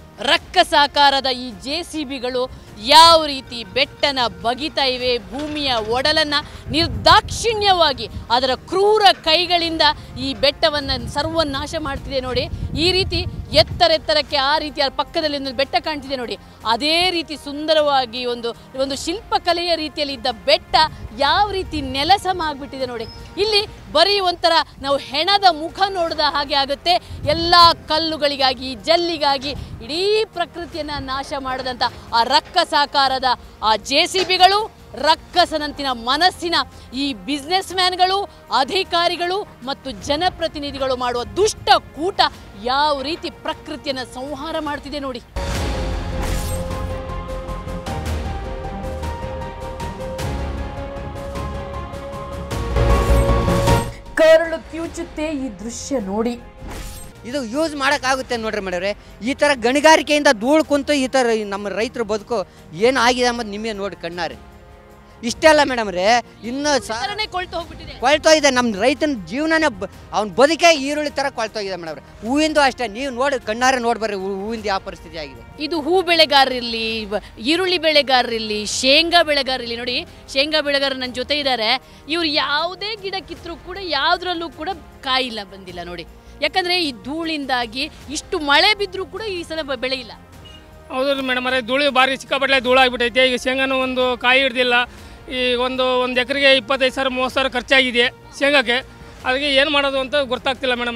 ರಕ್ಕಸಾಕಾರದ ಈ ಜೆ ಸಿ ಬಿಗಳು ಯಾವ ರೀತಿ ಬೆಟ್ಟನ ಬಗಿತಾ ಇವೆ ಭೂಮಿಯ ಒಡಲನ್ನು ನಿರ್ದಾಕ್ಷಿಣ್ಯವಾಗಿ ಅದರ ಕ್ರೂರ ಕೈಗಳಿಂದ ಈ ಬೆಟ್ಟವನ್ನು ಸರ್ವನಾಶ ಮಾಡ್ತಿದೆ ನೋಡಿ ಈ ರೀತಿ ಎತ್ತರೆತ್ತರಕ್ಕೆ ಆ ರೀತಿಯ ಪಕ್ಕದಲ್ಲಿ ಒಂದು ಬೆಟ್ಟ ಕಾಣ್ತಿದೆ ನೋಡಿ ಅದೇ ರೀತಿ ಸುಂದರವಾಗಿ ಒಂದು ಒಂದು ಶಿಲ್ಪಕಲೆಯ ರೀತಿಯಲ್ಲಿ ಇದ್ದ ಬೆಟ್ಟ ಯಾವ ರೀತಿ ನೆಲಸಮ ಆಗ್ಬಿಟ್ಟಿದೆ ನೋಡಿ ಇಲ್ಲಿ ಬರೀ ಒಂಥರ ನಾವು ಹೆಣದ ಮುಖ ನೋಡಿದ ಹಾಗೆ ಆಗುತ್ತೆ ಎಲ್ಲ ಕಲ್ಲುಗಳಿಗಾಗಿ ಜಲ್ಲಿಗಾಗಿ ಇಡೀ ಪ್ರಕೃತಿಯನ್ನು ನಾಶ ಮಾಡಿದಂಥ ಆ ರಕ್ಕಸಾಕಾರದ ಆ ಜೆ ಸಿ ಬಿಗಳು ರಕ್ಕಸನಂತಿನ ಮನಸ್ಸಿನ ಈ ಬಿಸ್ನೆಸ್ ಮ್ಯಾನ್ಗಳು ಅಧಿಕಾರಿಗಳು ಮತ್ತು ಜನಪ್ರತಿನಿಧಿಗಳು ಮಾಡುವ ದುಷ್ಟ ಕೂಟ ಯಾವ ರೀತಿ ಪ್ರಕೃತಿಯನ್ನು ಸಂಹಾರ ಮಾಡ್ತಿದೆ ನೋಡಿ ಕರಳು ಕಿವುಚುತ್ತೆ ಈ ದೃಶ್ಯ ನೋಡಿ
ಇದು ಯೂಸ್ ಮಾಡೋಕ್ಕಾಗುತ್ತೆ ನೋಡ್ರಿ ಮೇಡವ್ರೆ ಈ ಥರ ಗಣಿಗಾರಿಕೆಯಿಂದ ಧೂಳು ಕುಂತು ಈ ಥರ ಈ ನಮ್ಮ ರೈತರ ಬದುಕು ಏನು ಆಗಿದೆ ಅಂಬುದು ನಿಮಗೆ ನೋಡಿ ಕಣ್ಣಾರೆ ಇಷ್ಟೇ ಅಲ್ಲ ಮೇಡಮ್ ರೇ ಇನ್ನೂ
ಥರನೇ ಕೊಳ್ತು ಹೋಗ್ಬಿಟ್ಟಿದೆ
ಕೊಳ್ತೋಗಿದೆ ನಮ್ಮ ರೈತನ ಜೀವನನೇ ಅವ್ನ ಬದುಕೇ ಈರುಳ್ಳಿ ಥರ ಕೊಳ್ತೋಗಿದೆ ಮೇಡಮ್ ಹೂವಿಂದು ಅಷ್ಟೇ ನೀವು ನೋಡಿ ಕಣ್ಣಾರೆ ನೋಡ್ಬರ್ರಿ ಹೂ- ಹೂವಿಂದ ಯಾವ ಪರಿಸ್ಥಿತಿ ಆಗಿದೆ
ಇದು ಹೂ ಬೆಳೆಗಾರರಿರಲಿ ಬ- ಈರುಳ್ಳಿ ಬೆಳೆಗಾರರಿರಲಿ ಶೇಂಗಾ ಬೆಳೆಗಾರರಿರಲಿ ನೋಡಿ ಶೇಂಗಾ ಬೆಳೆಗಾರರು ನನ್ನ ಜೊತೆ ಇದ್ದಾರೆ ಇವ್ರು ಯಾವುದೇ ಗಿಡ ಕಿತ್ತರೂ ಕೂಡ ಯಾವುದ್ರಲ್ಲೂ ಕೂಡ ಕಾಯಿಲ್ಲ ಬಂದಿಲ್ಲ ನೋಡಿ ಯಾಕಂದ್ರೆ ಈ ಧೂಳಿಂದಾಗಿ ಇಷ್ಟು ಮಳೆ ಬಿದ್ದರೂ ಕೂಡ ಈ ಸಲ ಬ- ಬೆಳೆ ಇಲ್ಲ
ಹೌದು ಮೇಡಮ್ ಅರೆ ಧೂಳು ಭಾರಿ ಸಿಕ್ಕಾಪಟ್ಟೆ ಧೂಳು ಆಗಿಬಿಟ್ಟೈತೆ ಈಗ ಶೇಂಗಾನು ಒಂದು ಕಾಯಿ ಹಿಡ್ದಿಲ್ಲ ಈ ಒಂದು ಒಂದು ಎಕರೆಗೆ ಇಪ್ಪತ್ತೈದು ಸಾವಿರ ಮೂವತ್ತು ಸಾವಿರ ಖರ್ಚಾಗಿದೆ ಶೇಂಗಾಕ್ಕೆ ಅದಕ್ಕೆ ಏನು ಮಾಡೋದು ಅಂತ ಗೊತ್ತಾಗ್ತಿಲ್ಲ ಮೇಡಮ್ ಅರೆ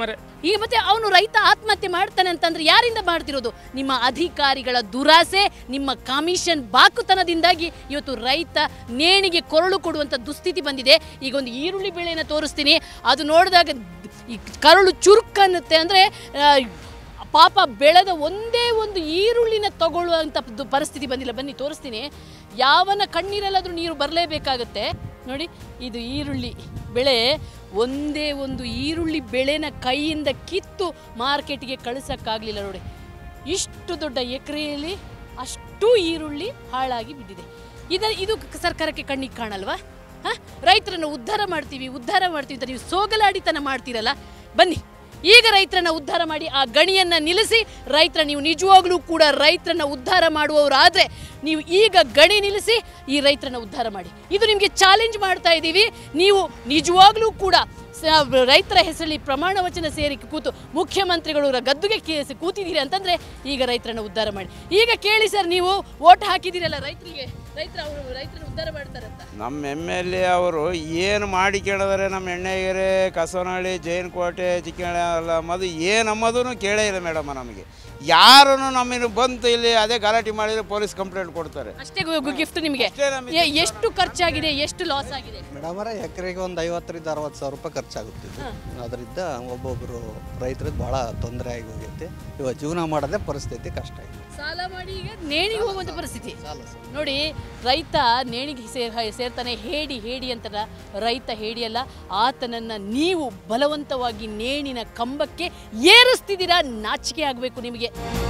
ಈಗ ಮತ್ತೆ ಅವನು ರೈತ ಆತ್ಮಹತ್ಯೆ ಮಾಡ್ತಾನೆ ಅಂತಂದ್ರೆ ಯಾರಿಂದ ಮಾಡ್ತಿರೋದು ನಿಮ್ಮ ಅಧಿಕಾರಿಗಳ ದುರಾಸೆ ನಿಮ್ಮ ಕಮಿಷನ್ ಬಾಕುತನದಿಂದಾಗಿ ಇವತ್ತು ರೈತ ನೇಣಿಗೆ ಕೊರಳು ಕೊಡುವಂಥ ದುಸ್ಥಿತಿ ಬಂದಿದೆ ಈಗ ಒಂದು ಈರುಳ್ಳಿ ಬೆಳೆಯನ್ನು ತೋರಿಸ್ತೀನಿ ಅದು ನೋಡಿದಾಗ ಈ ಕರಳು ಚುರುಕನ್ನುತ್ತೆ ಅಂದರೆ ಪಾಪ ಬೆಳೆದ ಒಂದೇ ಒಂದು ಈರುಳ್ಳಿನ ತಗೊಳ್ಳುವಂಥ ದು- ಪರಿಸ್ಥಿತಿ ಬಂದಿಲ್ಲ ಬನ್ನಿ ತೋರಿಸ್ತೀನಿ ಯಾವನ ಕಣ್ಣೀರಲ್ಲಾದರೂ ನೀರು ಬರಲೇಬೇಕಾಗತ್ತೆ ನೋಡಿ ಇದು ಈರುಳ್ಳಿ ಬೆಳೆ ಒಂದೇ ಒಂದು ಈರುಳ್ಳಿ ಬೆಳೆನ ಕೈಯಿಂದ ಕಿತ್ತು ಮಾರ್ಕೆಟ್ಗೆ ಕಳಿಸೋಕ್ಕಾಗಲಿಲ್ಲ ನೋಡಿ ಇಷ್ಟು ದೊಡ್ಡ ಎಕರೆಯಲ್ಲಿ ಅಷ್ಟು ಈರುಳ್ಳಿ ಹಾಳಾಗಿ ಬಿದ್ದಿದೆ ಇದರ ಇದು ಕ- ಸರ್ಕಾರಕ್ಕೆ ಕಣ್ಣಿಗೆ ಕಾಣಲ್ವಾ ಹಾಂ ರೈತರನ್ನು ಉದ್ಧಾರ ಮಾಡ್ತೀವಿ ಉದ್ಧಾರ ಮಾಡ್ತೀವಿ ಅಂತ ನೀವು ಸೋಗಲಾಡಿತನ ಮಾಡ್ತೀರಲ್ಲ ಬನ್ನಿ ಈಗ ರೈತರನ್ನ ಉದ್ಧಾರ ಮಾಡಿ ಆ ಗಣಿಯನ್ನ ನಿಲ್ಲಿಸಿ ರೈತರ ನೀವು ನಿಜವಾಗ್ಲೂ ಕೂಡ ರೈತರನ್ನ ಉದ್ಧಾರ ಮಾಡುವವರಾದ್ರೆ ನೀವು ಈಗ ಗಣಿ ನಿಲ್ಲಿಸಿ ಈ ರೈತರನ್ನ ಉದ್ಧಾರ ಮಾಡಿ ಇದು ನಿಮಗೆ ಚಾಲೆಂಜ್ ಮಾಡ್ತಾ ಇದ್ದೀವಿ ನೀವು ನಿಜವಾಗ್ಲೂ ಕೂಡ ಸ- ರೈತರ ಹೆಸರಲ್ಲಿ ಪ್ರಮಾಣ ವಚನ ಸೇರಿ ಕೂತು ಮುಖ್ಯಮಂತ್ರಿಗಳು ರ- ಗದ್ದುಗೆ ಕೇ- ಕೂತಿದ್ದೀರಿ ಅಂತಂದ್ರೆ ಈಗ ರೈತರನ್ನ ಉದ್ಧಾರ ಮಾಡಿ ಈಗ ಕೇಳಿ ಸರ್ ನೀವು ಓಟ್ ಹಾಕಿದ್ದೀರಲ್ಲ ರೈತರಿಗೆ ರೈತರ ಅವರು ರೈತರನ್ನ ಉದ್ಧಾರ ಮಾಡ್ತಾರಂತ
ನಮ್ಮ ಎಮ್ ಎಲ್ ಎ ಅವರು ಏನು ಮಾಡಿ ಕೇಳಿದರೆ ನಮ್ಮ ಎಣ್ಣೆಗೆರೆ ಕಸವನಹಳ್ಳಿ ಜೈನಕೋಟೆ ಚಿಕ್ಕಹಳ್ಳಿ ಅಲ್ಲ ಮದು ಏನು ಅಂಬೋದೂ ಕೇಳೇ ಇಲ್ಲ ಮೇಡಮ್ ನಮಗೆ ಯಾರೂ ನಮ್ಮನ್ನು ಬಂತು ಇಲ್ಲಿ ಅದೇ ಗಲಾಟೆ ಮಾಡಿದರೆ ಪೊಲೀಸ್ ಕಂಪ್ಲೇಂಟ್ ಕೊಡ್ತಾರೆ
ಅಷ್ಟೇ ಗಿಫ್ಟ್ ನಿಮಗೆ ಎ- ಎಷ್ಟು ಖರ್ಚಾಗಿದೆ ಎಷ್ಟು ಲಾಸ್ ಆಗಿದೆ
ಮೇಡಮರ ಎಕರೆಗೆ ಒಂದು ಐವತ್ತರಿಂದ ಅರವತ್ತು ಸಾವಿರ ರೂಪಾಯಿ ಖರ್ಚಾಗುತ್ತಿದ್ದು ಅದರಿಂದ ಒಬ್ಬೊಬ್ಬರು ರೈತರಿಗೆ ಭಾಳ ತೊಂದರೆ ಆಗಿ ಹೋಗೈತೆ ಇವಾಗ ಜೀವನ ಮಾಡೋದೇ ಪರಿಸ್ಥಿತಿ ಕಷ್ಟ ಇದೆ
ಸಾಲ ಮಾಡಿ ಈಗ ನೇಣಿಗೆ ಹೋಗುವಂತ ಪರಿಸ್ಥಿತಿ ನೋಡಿ ರೈತ ನೇಣಿಗೆ ಸೇರ್ ಸೇರ್ತಾನೆ ಹೇಡಿ ಹೇಡಿ ಅಂತಲ್ಲ ರೈತ ಹೇಡಿಯಲ್ಲ ಆತನನ್ನ ನೀವು ಬಲವಂತವಾಗಿ ನೇಣಿನ ಕಂಬಕ್ಕೆ ಏರಿಸ್ತಿದ್ದೀರಾ ನಾಚಿಕೆ ಆಗಬೇಕು ನಿಮಗೆ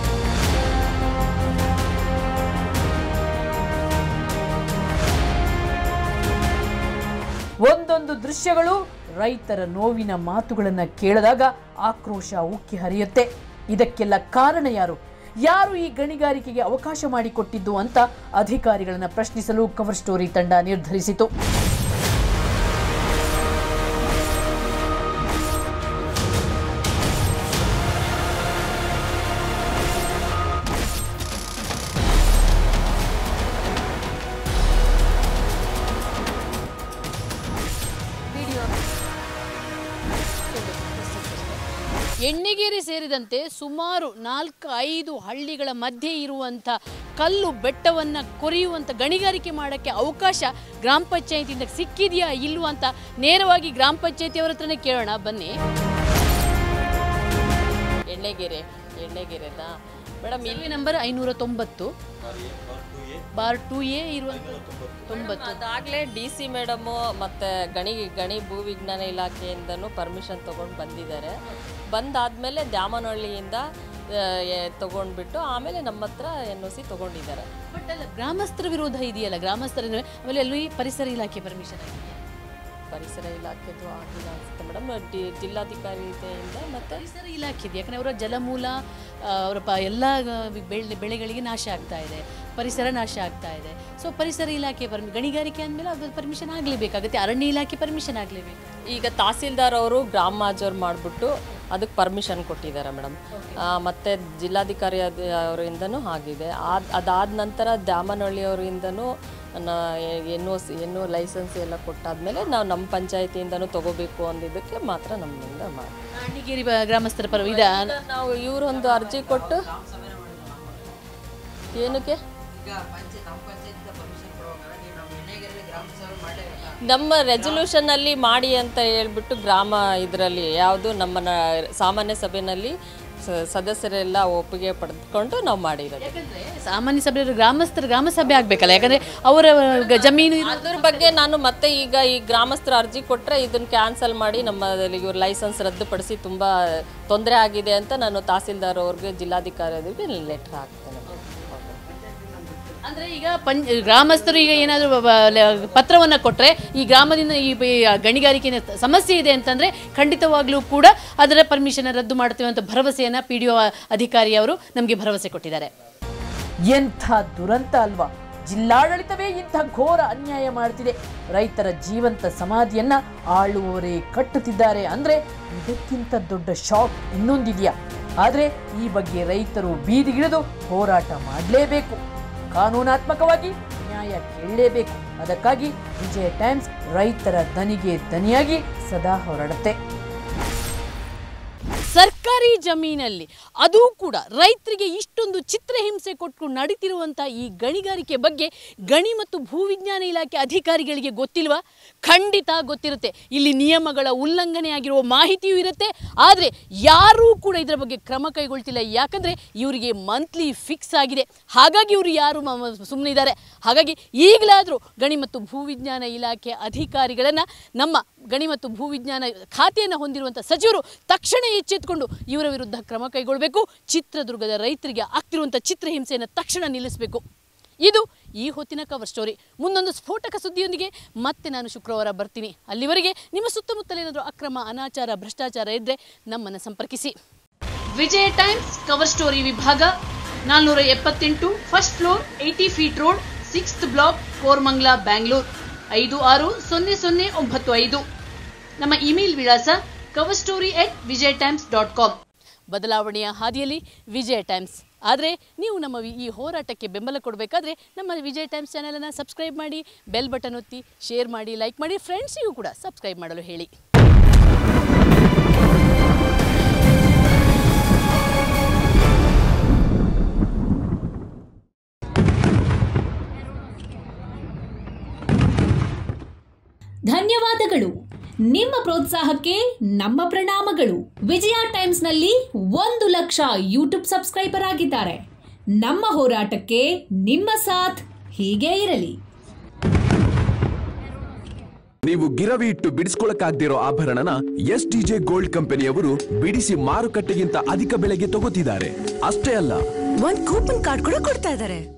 ಒಂದೊಂದು ದೃಶ್ಯಗಳು ರೈತರ ನೋವಿನ ಮಾತುಗಳನ್ನ ಕೇಳಿದಾಗ ಆಕ್ರೋಶ ಉಕ್ಕಿ ಹರಿಯುತ್ತೆ ಇದಕ್ಕೆಲ್ಲ ಕಾರಣ ಯಾರು ಯಾರು ಈ ಗಣಿಗಾರಿಕೆಗೆ ಅವಕಾಶ ಮಾಡಿಕೊಟ್ಟಿದ್ದು ಅಂತ ಅಧಿಕಾರಿಗಳನ್ನ ಪ್ರಶ್ನಿಸಲು ಕವರ್ ಸ್ಟೋರಿ ತಂಡ ನಿರ್ಧರಿಸಿತು ಎಣ್ಣಿಗೇರಿ ಸೇರಿದಂತೆ ಸುಮಾರು ನಾಲ್ಕು ಐದು ಹಳ್ಳಿಗಳ ಮಧ್ಯೆ ಇರುವಂಥ ಕಲ್ಲು ಬೆಟ್ಟವನ್ನು ಕೊರೆಯುವಂಥ ಗಣಿಗಾರಿಕೆ ಮಾಡೋಕ್ಕೆ ಅವಕಾಶ ಗ್ರಾಮ ಪಂಚಾಯತಿಯಿಂದ ಸಿಕ್ಕಿದೆಯಾ ಇಲ್ವಾ ಅಂತ ನೇರವಾಗಿ ಗ್ರಾಮ ಪಂಚಾಯತಿಯವರ ಹತ್ರನೇ ಕೇಳೋಣ ಬನ್ನಿ ಎಣ್ಣೆಗೆರೆ ಎಣ್ಣೆಗೆರೆನಾ ಮೇಡಮ್ ಇಲ್ಲಿ ನಂಬರ್ ಐನೂರ ತೊಂಬತ್ತು ಬಾರ್ ಟು ಎ ಇರುವಂಥ ತೊಂಬತ್ತು
ಅದಾಗಲೇ ಡಿ ಸಿ ಮೇಡಮು ಮತ್ತು ಗಣಿ ಗಣಿ ಭೂ ವಿಜ್ಞಾನ ಇಲಾಖೆಯಿಂದನೂ ಪರ್ಮಿಷನ್ ತೊಗೊಂಡು ಬಂದಿದ್ದಾರೆ ಬಂದಾದಮೇಲೆ ದ್ಯಾಮನಹಳ್ಳಿಯಿಂದ ತೊಗೊಂಡ್ಬಿಟ್ಟು ಆಮೇಲೆ ನಮ್ಮ ಹತ್ರ ಎನ್ ಒ ಸಿ ತೊಗೊಂಡಿದ್ದಾರೆ
ಬಟ್ ಅಲ್ಲ ಗ್ರಾಮಸ್ಥರ ವಿರೋಧ ಇದೆಯಲ್ಲ ಗ್ರಾಮಸ್ಥರ ಆಮೇಲೆ ಅಲ್ಲಿ ಪರಿಸರ ಇಲಾಖೆ ಪರ್ಮಿಷನ್ ಆಗಿದೆ
ಪರಿಸರ ಇಲಾಖೆದು ಆಗಿಲ್ಲ ಅನ್ಸುತ್ತೆ ಮೇಡಮ್ ಡಿ ಜಿಲ್ಲಾಧಿಕಾರಿಯಿಂದ ಮತ್ತು
ಪರಿಸರ ಇಲಾಖೆ ಇದೆ ಯಾಕಂದರೆ ಅವರ ಜಲಮೂಲ ಆ, ಅವರ ಪ ಎಲ್ಲ ಬೆಳೆ ಬೆಳೆಗಳಿಗೆ ನಾಶ ಆಗ್ತಾ ಇದೆ ಪರಿಸರ ನಾಶ ಆಗ್ತಾ ಇದೆ ಸೊ ಪರಿಸರ ಇಲಾಖೆ ಪರ್ಮಿ ಗಣಿಗಾರಿಕೆ ಅಂದಮೇಲೆ ಅದು ಪರ್ಮಿಷನ್ ಆಗಲೇಬೇಕಾಗುತ್ತೆ ಅರಣ್ಯ ಇಲಾಖೆ ಪರ್ಮಿಷನ್ ಆಗಲೇಬೇಕು
ಈಗ ತಹಸೀಲ್ದಾರ್ ಅವರು ಗ್ರಾಮ ಮಾಜೂರ್ ಮಾಡಿಬಿಟ್ಟು ಅದಕ್ಕೆ ಪರ್ಮಿಷನ್ ಕೊಟ್ಟಿದ್ದಾರೆ ಮೇಡಮ್ ಮತ್ತು ಜಿಲ್ಲಾಧಿಕಾರಿ ಅದ್- ಅವರಿಂದನೂ ಆಗಿದೆ ಅದು ಅದಾದ ನಂತರ ದ್ಯಾಮನಹಳ್ಳಿಯವರಿಂದನೂ N O C N O license ಎಲ್ಲ ಕೊಟ್ಟಾದ್ಮೇಲೆ ನಾವು ನಮ್ಮ ಪಂಚಾಯತಿಯಿಂದನೂ ತಗೋಬೇಕು ಅಂದಿದ್ದಕ್ಕೆ ಮಾತ್ರ ನಮ್ಮಿಂದ ಮಾಡಿ
ಅಣ್ಣಿಗೇರಿ ಬ- ಗ್ರಾಮಸ್ಥರ ಪರ ಇದ
ನಾವು ಇವರೊಂದು ಅರ್ಜಿ ಕೊಟ್ಟು ಏನಕ್ಕೆ ನಮ್ಮ ರೆಸೊಲ್ಯೂಷನಲ್ಲಿ ಮಾಡಿ ಅಂತ ಹೇಳ್ಬಿಟ್ಟು ಗ್ರಾಮ ಇದರಲ್ಲಿ ಯಾವುದು ನಮ್ಮ ನ- ಸಾಮಾನ್ಯ ಸಭೆಯಲ್ಲಿ ಸ- ಸದಸ್ಯರೆಲ್ಲ ಒಪ್ಪಿಗೆ ಪಡೆದುಕೊಂಡು ನಾವು ಮಾಡಿರೋದು
ಸಾಮಾನ್ಯ ಸಭೆ ಗ್ರಾಮಸ್ಥರ ಗ್ರಾಮ ಸಭೆ ಆಗಬೇಕಲ್ಲ ಯಾಕಂದರೆ ಅವರ ಗ- ಜಮೀನು ಇರೋ-
ಅದ್ರ ಬಗ್ಗೆ ನಾನು ಮತ್ತೆ ಈಗ ಈ ಗ್ರಾಮಸ್ಥರ ಅರ್ಜಿ ಕೊಟ್ಟರೆ ಇದನ್ನ ಕ್ಯಾನ್ಸಲ್ ಮಾಡಿ ನಮ್ಮ ಇವ್ರ ಲೈಸೆನ್ಸ್ ರದ್ದುಪಡಿಸಿ ತುಂಬ ತೊಂದರೆ ಆಗಿದೆ ಅಂತ ನಾನು ತಹಸೀಲ್ದಾರ್ ಅವ್ರಿಗೆ ಜಿಲ್ಲಾಧಿಕಾರಿ ಅವ್ರಿಗೆ ಲೆಟ್ರ್ ಹಾಕ್ತೇನೆ
ಅಂದ್ರೆ ಈಗ ಪಂ ಗ್ರಾಮಸ್ಥರು ಈಗ ಏನಾದರೂ ಪತ್ರವನ್ನು ಕೊಟ್ಟರೆ ಈ ಗ್ರಾಮದಿಂದ ಈ ಬ- ಈ ಗಣಿಗಾರಿಕೆ ಸಮಸ್ಯೆ ಇದೆ ಅಂತಂದ್ರೆ ಖಂಡಿತವಾಗ್ಲೂ ಕೂಡ ಅದರ ಪರ್ಮಿಷನ್ ರದ್ದು ಮಾಡ್ತೇವೆ ಅಂತ ಭರವಸೆಯನ್ನ ಪಿ ಡಿ ಒ ಅಧಿಕಾರಿ ಅವರು ನಮಗೆ ಭರವಸೆ ಕೊಟ್ಟಿದ್ದಾರೆ ಎಂಥ ದುರಂತ ಅಲ್ವಾ ಜಿಲ್ಲಾಡಳಿತವೇ ಇಂಥ ಘೋರ ಅನ್ಯಾಯ ಮಾಡ್ತಿದೆ ರೈತರ ಜೀವಂತ ಸಮಾಧಿಯನ್ನ ಆಳುವವರೇ ಕಟ್ಟುತ್ತಿದ್ದಾರೆ ಅಂದ್ರೆ ಇದಕ್ಕಿಂತ ದೊಡ್ಡ ಶಾಕ್ ಇನ್ನೊಂದಿದೆಯಾ ಆದ್ರೆ ಈ ಬಗ್ಗೆ ರೈತರು ಬೀದಿಗಿಳಿದು ಹೋರಾಟ ಮಾಡಲೇಬೇಕು ಕಾನೂನಾತ್ಮಕವಾಗಿ ನ್ಯಾಯ ಕೇಳಲೇಬೇಕು ಅದಕ್ಕಾಗಿ ವಿಜಯ ಟೈಮ್ಸ್ ರೈತರ ದನಿಗೆ ದನಿಯಾಗಿ ಸದಾ ಹೋರಾಡುತ್ತೆ ಸರ್ಕಾರಿ ಜಮೀನಲ್ಲಿ ಅದೂ ಕೂಡ ರೈತರಿಗೆ ಇಷ್ಟೊಂದು ಚಿತ್ರಹಿಂಸೆ ಕೊಟ್ಟು ನಡೀತಿರುವಂಥ ಈ ಗಣಿಗಾರಿಕೆ ಬಗ್ಗೆ ಗಣಿ ಮತ್ತು ಭೂವಿಜ್ಞಾನ ಇಲಾಖೆ ಅಧಿಕಾರಿಗಳಿಗೆ ಗೊತ್ತಿಲ್ವಾ ಖಂಡಿತ ಗೊತ್ತಿರುತ್ತೆ ಇಲ್ಲಿ ನಿಯಮಗಳ ಉಲ್ಲಂಘನೆ ಆಗಿರುವ ಮಾಹಿತಿಯೂ ಇರುತ್ತೆ ಆದರೆ ಯಾರೂ ಕೂಡ ಇದರ ಬಗ್ಗೆ ಕ್ರಮ ಕೈಗೊಳ್ತಿಲ್ಲ ಯಾಕಂದರೆ ಇವರಿಗೆ ಮಂತ್ಲಿ ಫಿಕ್ಸ್ ಆಗಿದೆ ಹಾಗಾಗಿ ಇವರು ಯಾರು ಸುಮ್ಮನೆ ಇದ್ದಾರೆ ಹಾಗಾಗಿ ಈಗಲಾದರೂ ಗಣಿ ಮತ್ತು ಭೂವಿಜ್ಞಾನ ಇಲಾಖೆ ಅಧಿಕಾರಿಗಳನ್ನು ನಮ್ಮ ಗಣಿ ಮತ್ತು ಭೂವಿಜ್ಞಾನ ಖಾತೆಯನ್ನು ಹೊಂದಿರುವಂಥ ಸಚಿವರು ತಕ್ಷಣ ಎಚ್ಚೆತ್ತುಕೊಂಡು ಇವರ ವಿರುದ್ಧ ಕ್ರಮ ಕೈಗೊಳ್ಳಬೇಕು ಚಿತ್ರದುರ್ಗದ ರೈತರಿಗೆ ಆಗ್ತಿರುವಂಥ ಚಿತ್ರಹಿಂಸೆಯನ್ನು ತಕ್ಷಣ ನಿಲ್ಲಿಸಬೇಕು ಇದು ಈ ಹೊತ್ತಿನ ಕವರ್ ಸ್ಟೋರಿ ಮುಂದೊಂದು ಸ್ಫೋಟಕ ಸುದ್ದಿಯೊಂದಿಗೆ ಮತ್ತೆ ನಾನು ಶುಕ್ರವಾರ ಬರ್ತೀನಿ ಅಲ್ಲಿವರೆಗೆ ನಿಮ್ಮ ಸುತ್ತಮುತ್ತಲೇನಾದರೂ ಅಕ್ರಮ ಅನಾಚಾರ ಭ್ರಷ್ಟಾಚಾರ ಇದ್ದರೆ ನಮ್ಮನ್ನು ಸಂಪರ್ಕಿಸಿ ವಿಜಯ ಟೈಮ್ಸ್ ಕವರ್ ಸ್ಟೋರಿ ವಿಭಾಗ ನಾಲ್ನೂರ ಎಪ್ಪತ್ತೆಂಟು first floor eighty feet road sixth block Koramangala Bangalore ಐದು ಆರು ಸೊನ್ನೆ ಸೊನ್ನೆ ಒಂಬತ್ತು ಐದು ನಮ್ಮ ಇಮೇಲ್ ವಿಳಾಸ cover story at Vijay Times dot com ಬದಲಾವಣೆಯ ಹಾದಿಯಲ್ಲಿ ವಿಜಯ ಟೈಮ್ಸ್ ಆದರೆ ನೀವು ನಮ್ಮ ವಿ- ಈ ಹೋರಾಟಕ್ಕೆ ಬೆಂಬಲ ಕೊಡಬೇಕಾದ್ರೆ ನಮ್ಮ ವಿಜಯ್ ಟೈಮ್ಸ್ ಚಾನಲನ್ನು ಸಬ್ಸ್ಕ್ರೈಬ್ ಮಾಡಿ ಬೆಲ್ ಬಟನ್ ಒತ್ತಿ ಶೇರ್ ಮಾಡಿ ಲೈಕ್ ಮಾಡಿ ಫ್ರೆಂಡ್ಸಿಗೂ ಕೂಡ ಸಬ್ಸ್ಕ್ರೈಬ್ ಮಾಡಲು ಹೇಳಿ
ಧನ್ಯವಾದಗಳು ನಿಮ್ಮ ಪ್ರೋತ್ಸಾಹಕ್ಕೆ ನಮ್ಮ ಪ್ರಣಾಮಗಳು ವಿಜಯ ಟೈಮ್ಸ್ನಲ್ಲಿ ಒಂದು ಲಕ್ಷ ಯೂಟ್ಯೂಬ್ ಸಬ್ಸ್ಕ್ರೈಬರ್ ಆಗಿದ್ದಾರೆ ನಮ್ಮ ಹೋರಾಟಕ್ಕೆ ನಿಮ್ಮ ಸಾಥ್ ಹೀಗೆ ಇರಲಿ
ನೀವು ಗಿರವಿ ಇಟ್ಟು ಬಿಡಿಸ್ಕೊಳಕ್ಕಾಗ್ದಿರೋ ಆಭರಣನ ಎಸ್ ಡಿಜೆ ಗೋಲ್ಡ್ ಕಂಪನಿಯವರು ಬಿಡಿಸಿ ಮಾರುಕಟ್ಟೆಗಿಂತ ಅಧಿಕ ಬೆಲೆಗೆ ತಗೋತಿದ್ದಾರೆ ಅಷ್ಟೇ ಅಲ್ಲ
ಒಂದ್ ಕೂಪನ್ ಕಾರ್ಡ್ ಕೂಡ ಕೊಡ್ತಾ ಇದ್ದಾರೆ